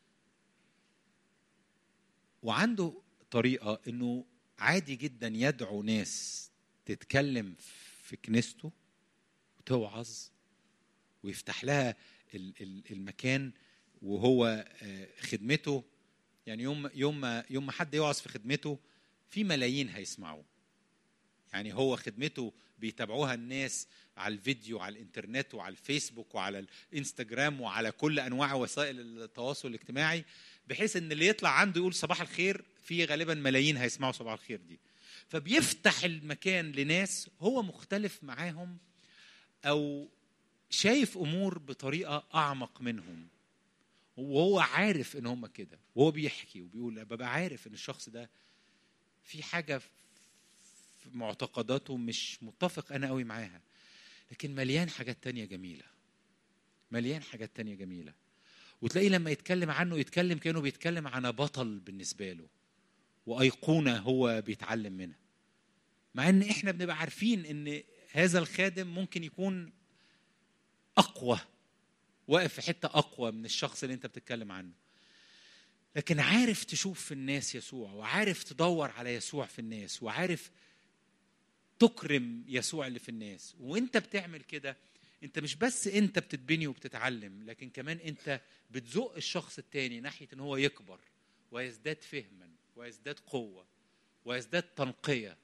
وعنده طريقه انه عادي جدا يدعو ناس تتكلم في كنيسته وتوعظ ويفتح لها ال- ال- المكان وهو آه، خدمته يعني يوم يوم ما يوم ما حد يوعظ في خدمته في ملايين هيسمعوه يعني هو خدمته بيتابعوها الناس على الفيديو على الانترنت وعلى الفيسبوك وعلى الانستجرام وعلى كل انواع وسائل التواصل الاجتماعي بحيث ان اللي يطلع عنده يقول صباح الخير في غالبا ملايين هيسمعوا صباح الخير دي فبيفتح المكان لناس هو مختلف معاهم او شايف امور بطريقه اعمق منهم وهو عارف ان هم كده وهو بيحكي وبيقول ببقى عارف ان الشخص ده في حاجه في معتقداته مش متفق انا قوي معاها لكن مليان حاجات تانية جميله مليان حاجات تانية جميله وتلاقيه لما يتكلم عنه يتكلم كانه بيتكلم عن بطل بالنسبه له وايقونه هو بيتعلم منها مع ان احنا بنبقى عارفين ان هذا الخادم ممكن يكون اقوى واقف في حته اقوى من الشخص اللي انت بتتكلم عنه لكن عارف تشوف في الناس يسوع وعارف تدور على يسوع في الناس وعارف تكرم يسوع اللي في الناس وانت بتعمل كده انت مش بس انت بتتبني وبتتعلم لكن كمان انت بتزق الشخص التاني ناحيه ان هو يكبر ويزداد فهما ويزداد قوه ويزداد تنقيه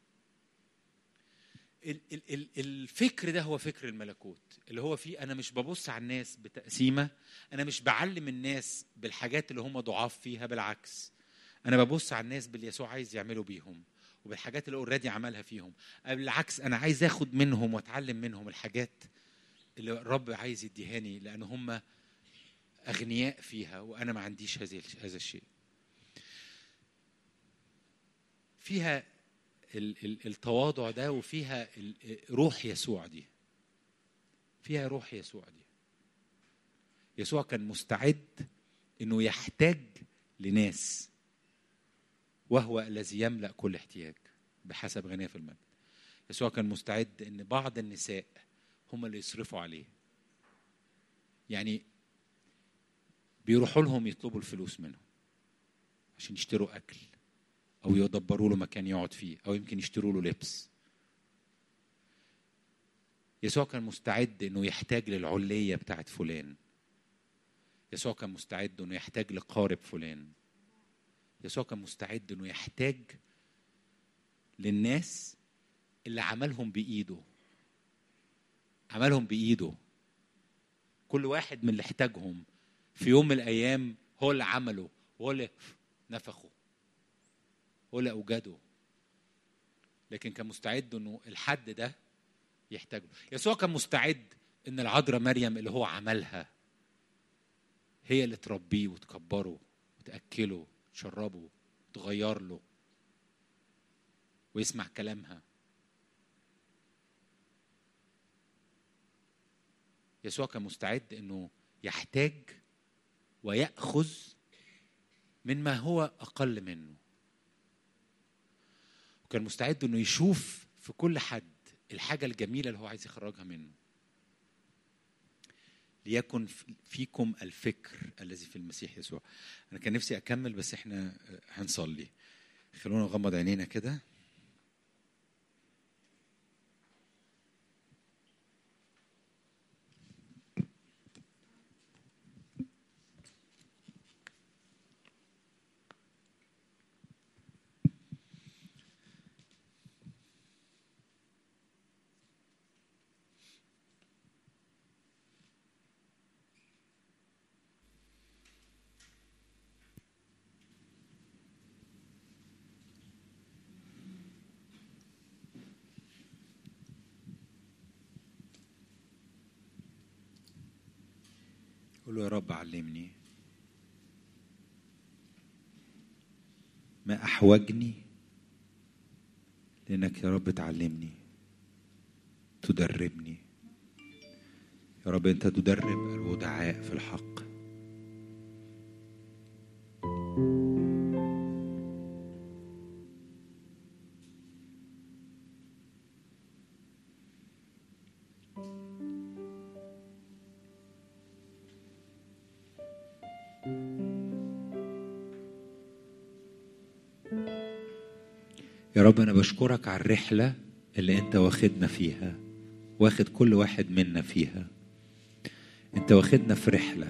ال- ال- ال- الفكر ده هو فكر الملكوت اللي هو فيه انا مش ببص على الناس بتقسيمه انا مش بعلم الناس بالحاجات اللي هم ضعاف فيها بالعكس انا ببص على الناس باللي يسوع عايز يعمله بيهم وبالحاجات اللي اوريدي عملها فيهم بالعكس انا عايز اخد منهم واتعلم منهم الحاجات اللي الرب عايز يديهاني لان هم اغنياء فيها وانا ما عنديش هذه هذا الشيء فيها ال- ال- التواضع ده وفيها ال- روح يسوع دي فيها روح يسوع دي يسوع كان مستعد انه يحتاج لناس وهو الذي يملا كل احتياج بحسب غناه في المجد يسوع كان مستعد ان بعض النساء هم اللي يصرفوا عليه يعني بيروحوا لهم يطلبوا الفلوس منهم عشان يشتروا اكل او يدبروا له مكان يقعد فيه او يمكن يشتروا له لبس يسوع كان مستعد انه يحتاج للعليه بتاعت فلان يسوع كان مستعد انه يحتاج لقارب فلان يسوع كان مستعد انه يحتاج للناس اللي عملهم بايده عملهم بايده كل واحد من اللي احتاجهم في يوم من الايام هو اللي عمله هو اللي نفخه هو اللي اوجده لكن كان مستعد انه الحد ده يحتاجه يسوع كان مستعد ان العذراء مريم اللي هو عملها هي اللي تربيه وتكبره وتاكله تشربه تغير له ويسمع كلامها يسوع كان مستعد انه يحتاج وياخذ مما هو اقل منه وكان مستعد انه يشوف في كل حد الحاجه الجميله اللي هو عايز يخرجها منه ليكن فيكم الفكر الذي في المسيح يسوع انا كان نفسي اكمل بس احنا هنصلي خلونا نغمض عينينا كده قول له يا رب علمني ما أحوجني لأنك يا رب تعلمني تدربني يا رب أنت تدرب الودعاء في الحق يا رب أنا بشكرك على الرحلة اللي أنت واخدنا فيها واخد كل واحد منا فيها أنت واخدنا في رحلة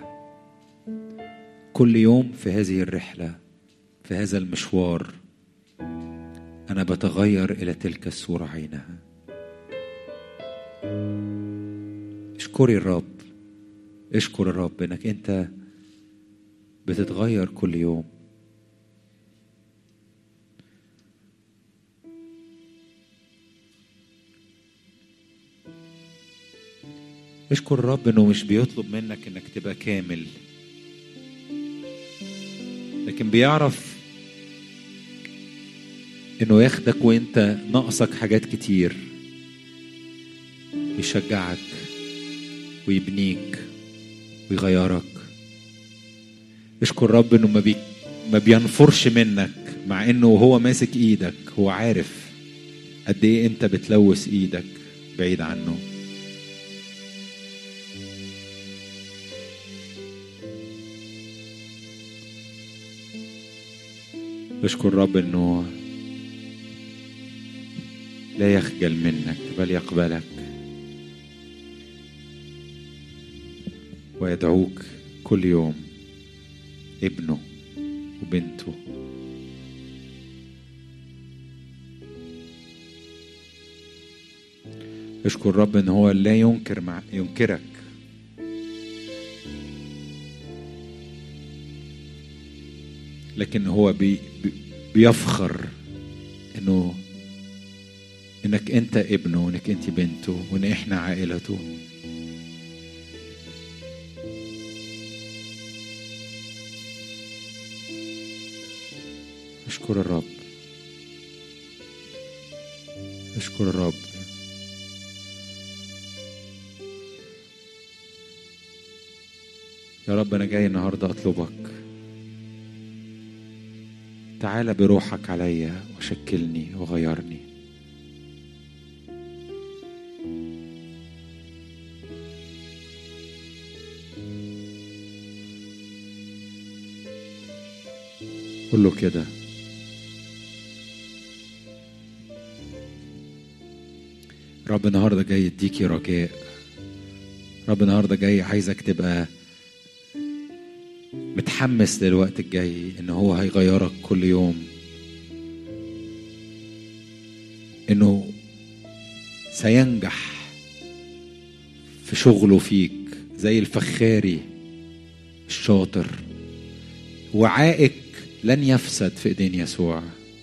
كل يوم في هذه الرحلة في هذا المشوار أنا بتغير إلى تلك الصورة عينها اشكري الرب اشكر الرب انك انت بتتغير كل يوم اشكر الرب انه مش بيطلب منك انك تبقى كامل لكن بيعرف انه ياخدك وانت ناقصك حاجات كتير يشجعك ويبنيك ويغيرك اشكر رب انه ما, بي ما بينفرش منك مع انه هو ماسك ايدك هو عارف قد ايه انت بتلوث ايدك بعيد عنه بشكر رب انه لا يخجل منك بل يقبلك ويدعوك كل يوم ابنه وبنته اشكر رب ان هو لا ينكر مع ينكرك لكن هو بي بي بيفخر انه انك انت ابنه وانك انت بنته وان احنا عائلته اشكر الرب اشكر الرب يا رب انا جاي النهارده اطلبك تعال بروحك عليا وشكلني وغيرني قول له كده رب النهارده جاي يديكي رجاء رب النهارده جاي عايزك تبقى متحمس للوقت الجاي ان هو هيغيرك كل يوم انه سينجح في شغله فيك زي الفخاري الشاطر وعائك لن يفسد في ايدين يسوع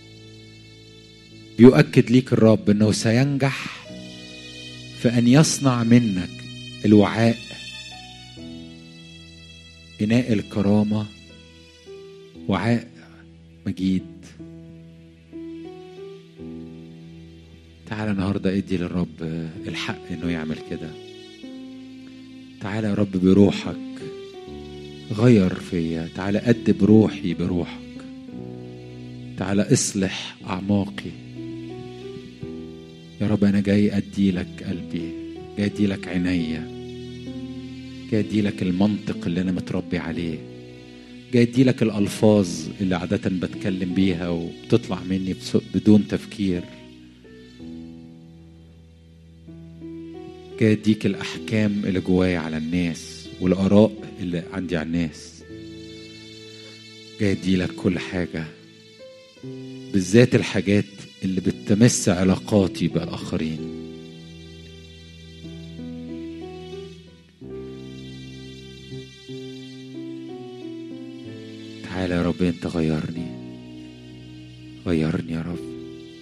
بيؤكد ليك الرب انه سينجح في ان يصنع منك الوعاء إناء الكرامة وعاء مجيد تعالى النهاردة ادي للرب الحق انه يعمل كده تعالى يا رب بروحك غير فيا تعالى أدب روحي بروحك تعالى اصلح أعماقي يا رب أنا جاي أدي لك قلبي جاي أدي لك عينيا جاي اديلك المنطق اللي انا متربي عليه جاي اديلك الالفاظ اللي عاده بتكلم بيها وبتطلع مني بس- بدون تفكير جاي اديك الاحكام اللي جوايا على الناس والاراء اللي عندي على الناس جاي اديلك كل حاجه بالذات الحاجات اللي بتمس علاقاتي بالاخرين تعالى يا رب انت غيرني غيرني يا رب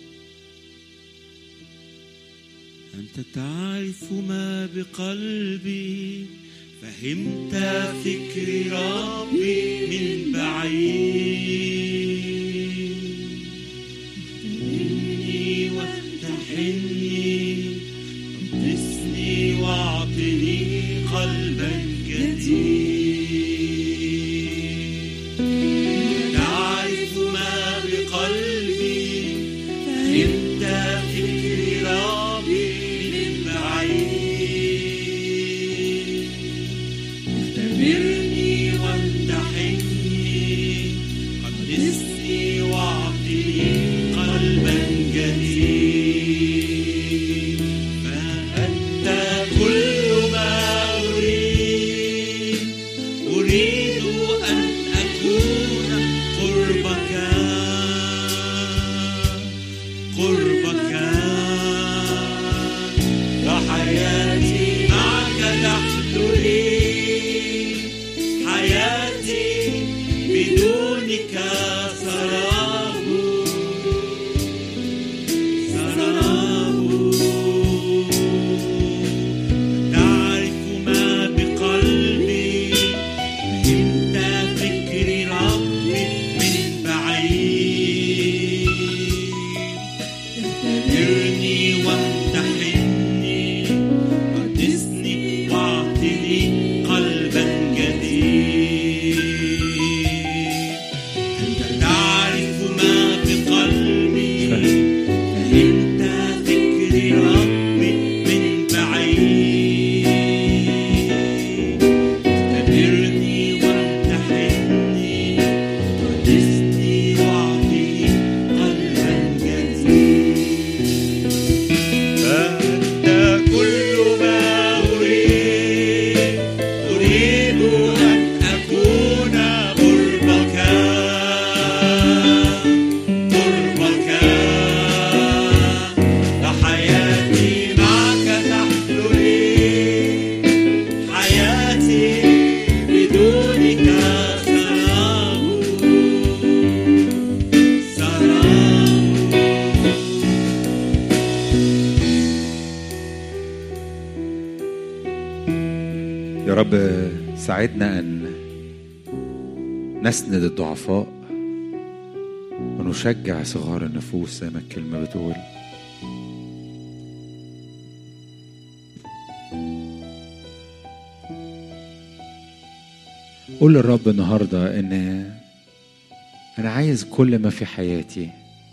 أنت تعرف ما بقلبي فهمت فكري ربي من بعيد مني وافتحني قدسني واعطني قلبا جديد تعرف ما بقلبي فهمت فكري ربي من بعيد اختبرني وامتحني قدسني واعطني قلبا جديد فأنت كل ما أريد أريد أن أكون قربك قربك وحياتي معك تحلو لي حياتي بدونك سراب سراب تعرف ما بقلبي فهمت فكري ربي من بعيد اختبرني وامتحني قدسني واعطني قلبا جديد أنت تعرف ما بقلبي فهمت فكري ربي من بعيد اختبرني وامتحني قدسني واعطني قلبا جديد فأنت كل ما أريد أريد أن أكون قربك قربك فحياتي معك تحلو لي حياتي بدونك سراب سراب يا رب ساعدنا ان نسند الضعفاء ونشجع صغار النفوس زي ما الكلمه بتقول قول للرب النهارده ان انا عايز كل ما في حياتي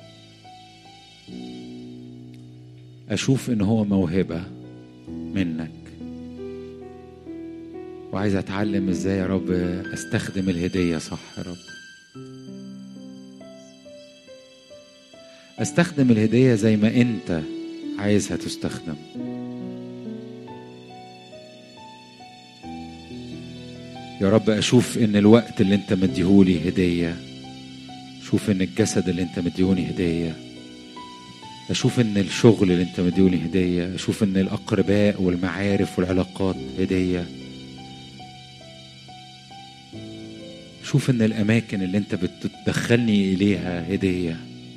اشوف ان هو موهبه منك وعايز اتعلم ازاي يا رب استخدم الهديه صح يا رب استخدم الهديه زي ما انت عايزها تستخدم يا رب اشوف ان الوقت اللي انت مديهولي هديه اشوف ان الجسد اللي انت مديهوني هديه اشوف ان الشغل اللي انت مديهولي هديه اشوف ان الاقرباء والمعارف والعلاقات هديه شوف ان الاماكن اللي انت بتدخلني اليها هديه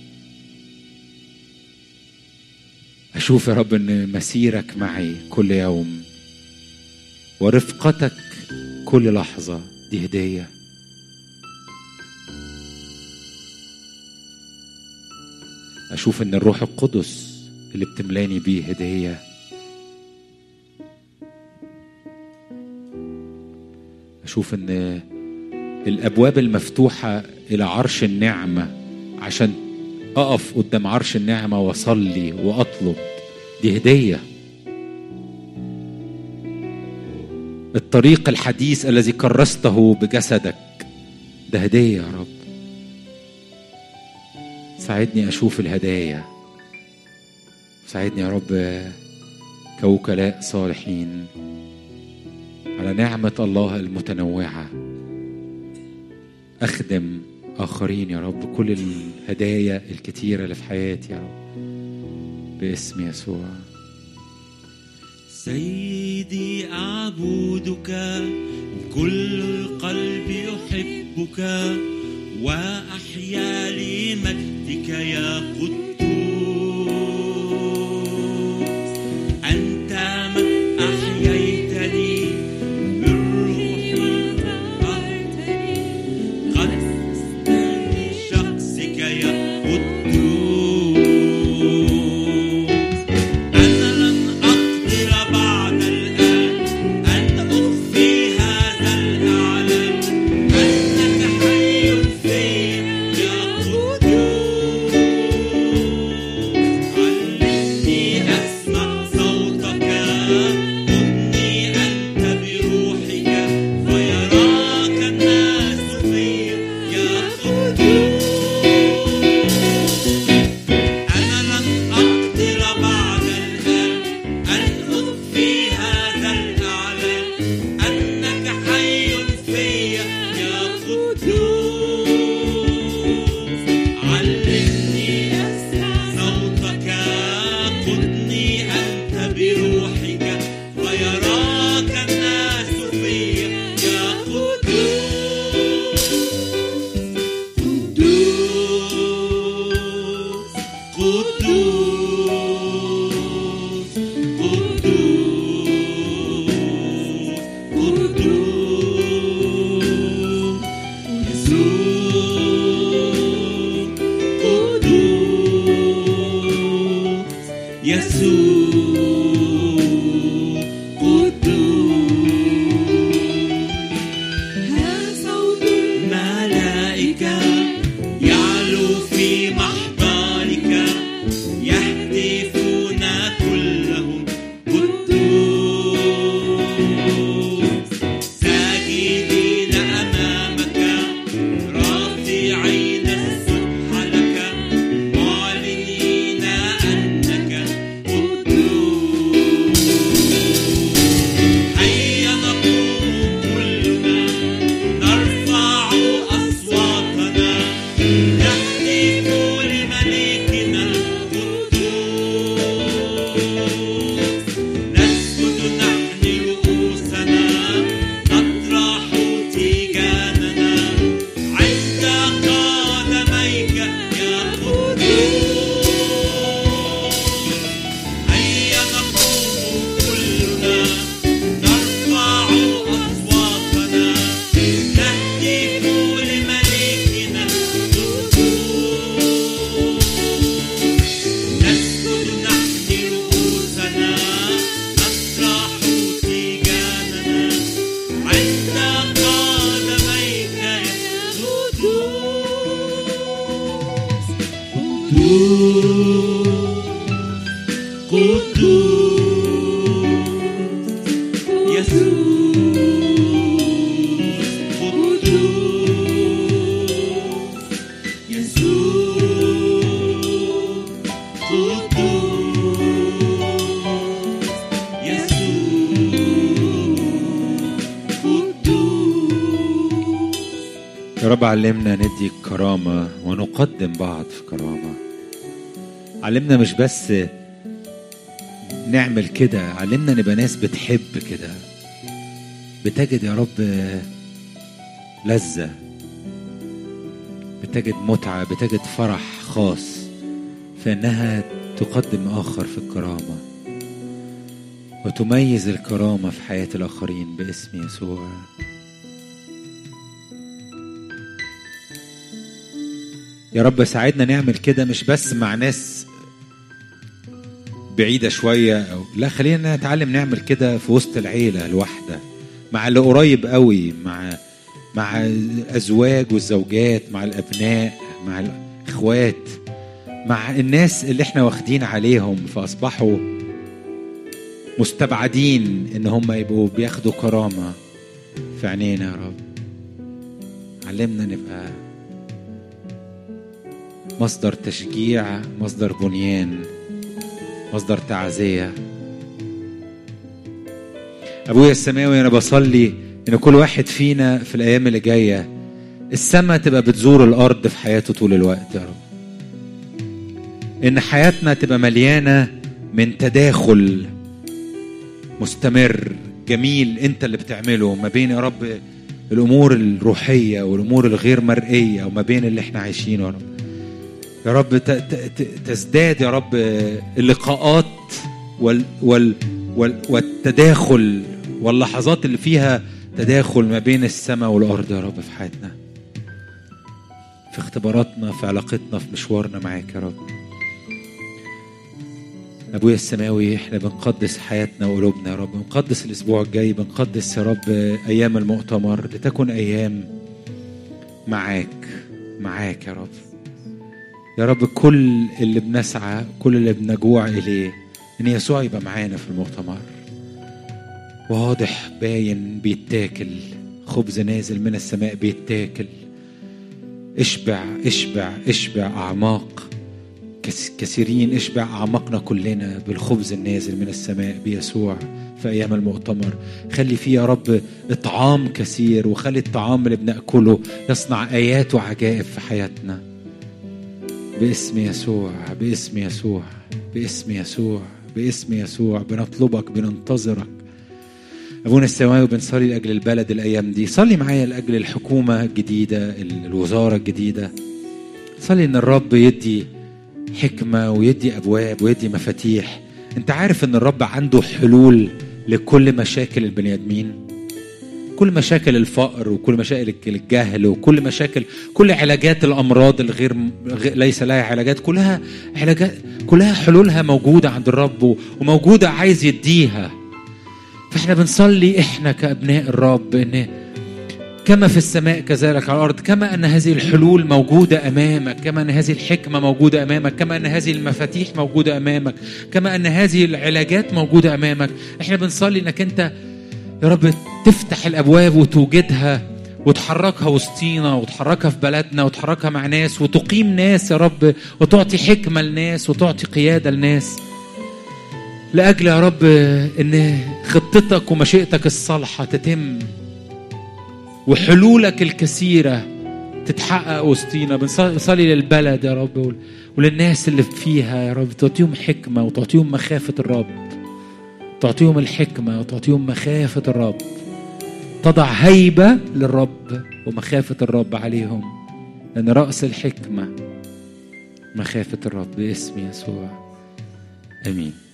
اشوف يا رب ان مسيرك معي كل يوم ورفقتك كل لحظه دي هديه اشوف ان الروح القدس اللي بتملاني بيه هديه اشوف ان الابواب المفتوحه الى عرش النعمه عشان اقف قدام عرش النعمه واصلي واطلب دي هديه الطريق الحديث الذي كرسته بجسدك ده هدية يا رب ساعدني أشوف الهدايا ساعدني يا رب كوكلاء صالحين على نعمة الله المتنوعة أخدم آخرين يا رب كل الهدايا الكتيرة اللي في حياتي يا رب باسم يسوع سيدي أعبدك كل القلب يحبك وأحيا لمجدك يا قدوس أنت من أحييتني بالروح قد شخصك يا قدوس أنا لن أقدر بعد الآن أن أخفي هذا الإعلان أنك حي فيا يا قدوس علمني أسمع صوتك خذني أنت بروحك فيراك الناس فيا يا قدوس أنا لن أقدر بعد الآن أن أخفي هذا الإعلان أنك حي فيا يا قدوس علمني صوتك خذني أنت بروحك ويراك الناس فيا يا قدوس قدوس قدوس قدوس قدوس يسوع قدوس يسوع قدوس صوت الملائكة يعلو في محضرك يهتفون كلهم قدوس ساجدين أمامك رافعين السبح لك معلنين أنك قدوس هيا نقوم كلنا نرفع أصواتنا نهتف لملكنا القدوس نسجد نحن رؤوسنا نطرح تيجاننا عند قدميك يا قدوس هيا نقوم كلنا نرفع أصواتنا نهتف لملكنا القدوس نسجد نحن رؤوسنا نطرح تيجاننا عند قدميك يا قدوس قدوس يسوع قدوس يسوع قدوس يسوع قدوس يا رب علمنا ندي كرامة ونقدم بعض في كرامة علمنا مش بس نعمل كده علمنا نبقى ناس بتحب كده بتجد يا رب لذة بتجد متعة بتجد فرح خاص في انها تقدم اخر في الكرامة وتميز الكرامة في حياة الاخرين باسم يسوع يا رب ساعدنا نعمل كده مش بس مع ناس بعيدة شوية أو لا خلينا نتعلم نعمل كده في وسط العيلة الواحدة مع اللي قريب قوي مع مع الأزواج والزوجات مع الأبناء مع الإخوات مع الناس اللي احنا واخدين عليهم فأصبحوا مستبعدين ان هم يبقوا بياخدوا كرامه في عينينا يا رب علمنا نبقى مصدر تشجيع مصدر بنيان مصدر تعزيه ابويا السماوي انا بصلي ان كل واحد فينا في الايام اللي جايه السماء تبقى بتزور الارض في حياته طول الوقت يا رب ان حياتنا تبقى مليانه من تداخل مستمر جميل انت اللي بتعمله ما بين يا رب الامور الروحيه والامور الغير مرئيه وما بين اللي احنا عايشينه يا رب يا رب ت- ت- ت- تزداد يا رب اللقاءات وال وال وال والتداخل واللحظات اللي فيها تداخل ما بين السماء والارض يا رب في حياتنا في اختباراتنا في علاقتنا في مشوارنا معاك يا رب ابويا السماوي احنا بنقدس حياتنا وقلوبنا يا رب بنقدس الاسبوع الجاي بنقدس يا رب ايام المؤتمر لتكن ايام معاك معاك يا رب يا رب كل اللي بنسعى كل اللي بنجوع اليه ان يسوع يبقى معانا في المؤتمر واضح باين بيتاكل خبز نازل من السماء بيتاكل اشبع اشبع اشبع اعماق كس- كثيرين اشبع اعماقنا كلنا بالخبز النازل من السماء بيسوع في ايام المؤتمر خلي فيه يا رب اطعام كثير وخلي الطعام اللي بناكله يصنع ايات وعجائب في حياتنا باسم يسوع باسم يسوع باسم يسوع باسم يسوع بنطلبك بننتظرك ابونا السماوي بنصلي لاجل البلد الايام دي صلي معايا لاجل الحكومه الجديده ال- الوزاره الجديده صلي ان الرب يدي حكمه ويدي ابواب ويدي مفاتيح انت عارف ان الرب عنده حلول لكل مشاكل البني ادمين كل مشاكل الفقر وكل مشاكل الجهل وكل مشاكل كل علاجات الامراض الغير غ- ليس لها علاجات كلها علاجات كلها حلولها موجوده عند الرب وموجوده عايز يديها فاحنا بنصلي احنا كابناء الرب ان كما في السماء كذلك على الارض كما ان هذه الحلول موجوده امامك كما ان هذه الحكمه موجوده امامك كما ان هذه المفاتيح موجوده امامك كما ان هذه العلاجات موجوده امامك احنا بنصلي انك انت يا رب تفتح الابواب وتوجدها وتحركها وسطينا وتحركها في بلدنا وتحركها مع ناس وتقيم ناس يا رب وتعطي حكمه لناس وتعطي قياده لناس لاجل يا رب ان خطتك ومشيئتك الصالحه تتم وحلولك الكثيره تتحقق وسطينا بنصلي بنصلي للبلد يا رب ول- وللناس اللي فيها يا رب تعطيهم حكمه وتعطيهم مخافه الرب تعطيهم الحكمه وتعطيهم مخافه الرب تضع هيبه للرب ومخافه الرب عليهم لان راس الحكمه مخافه الرب باسم يسوع امين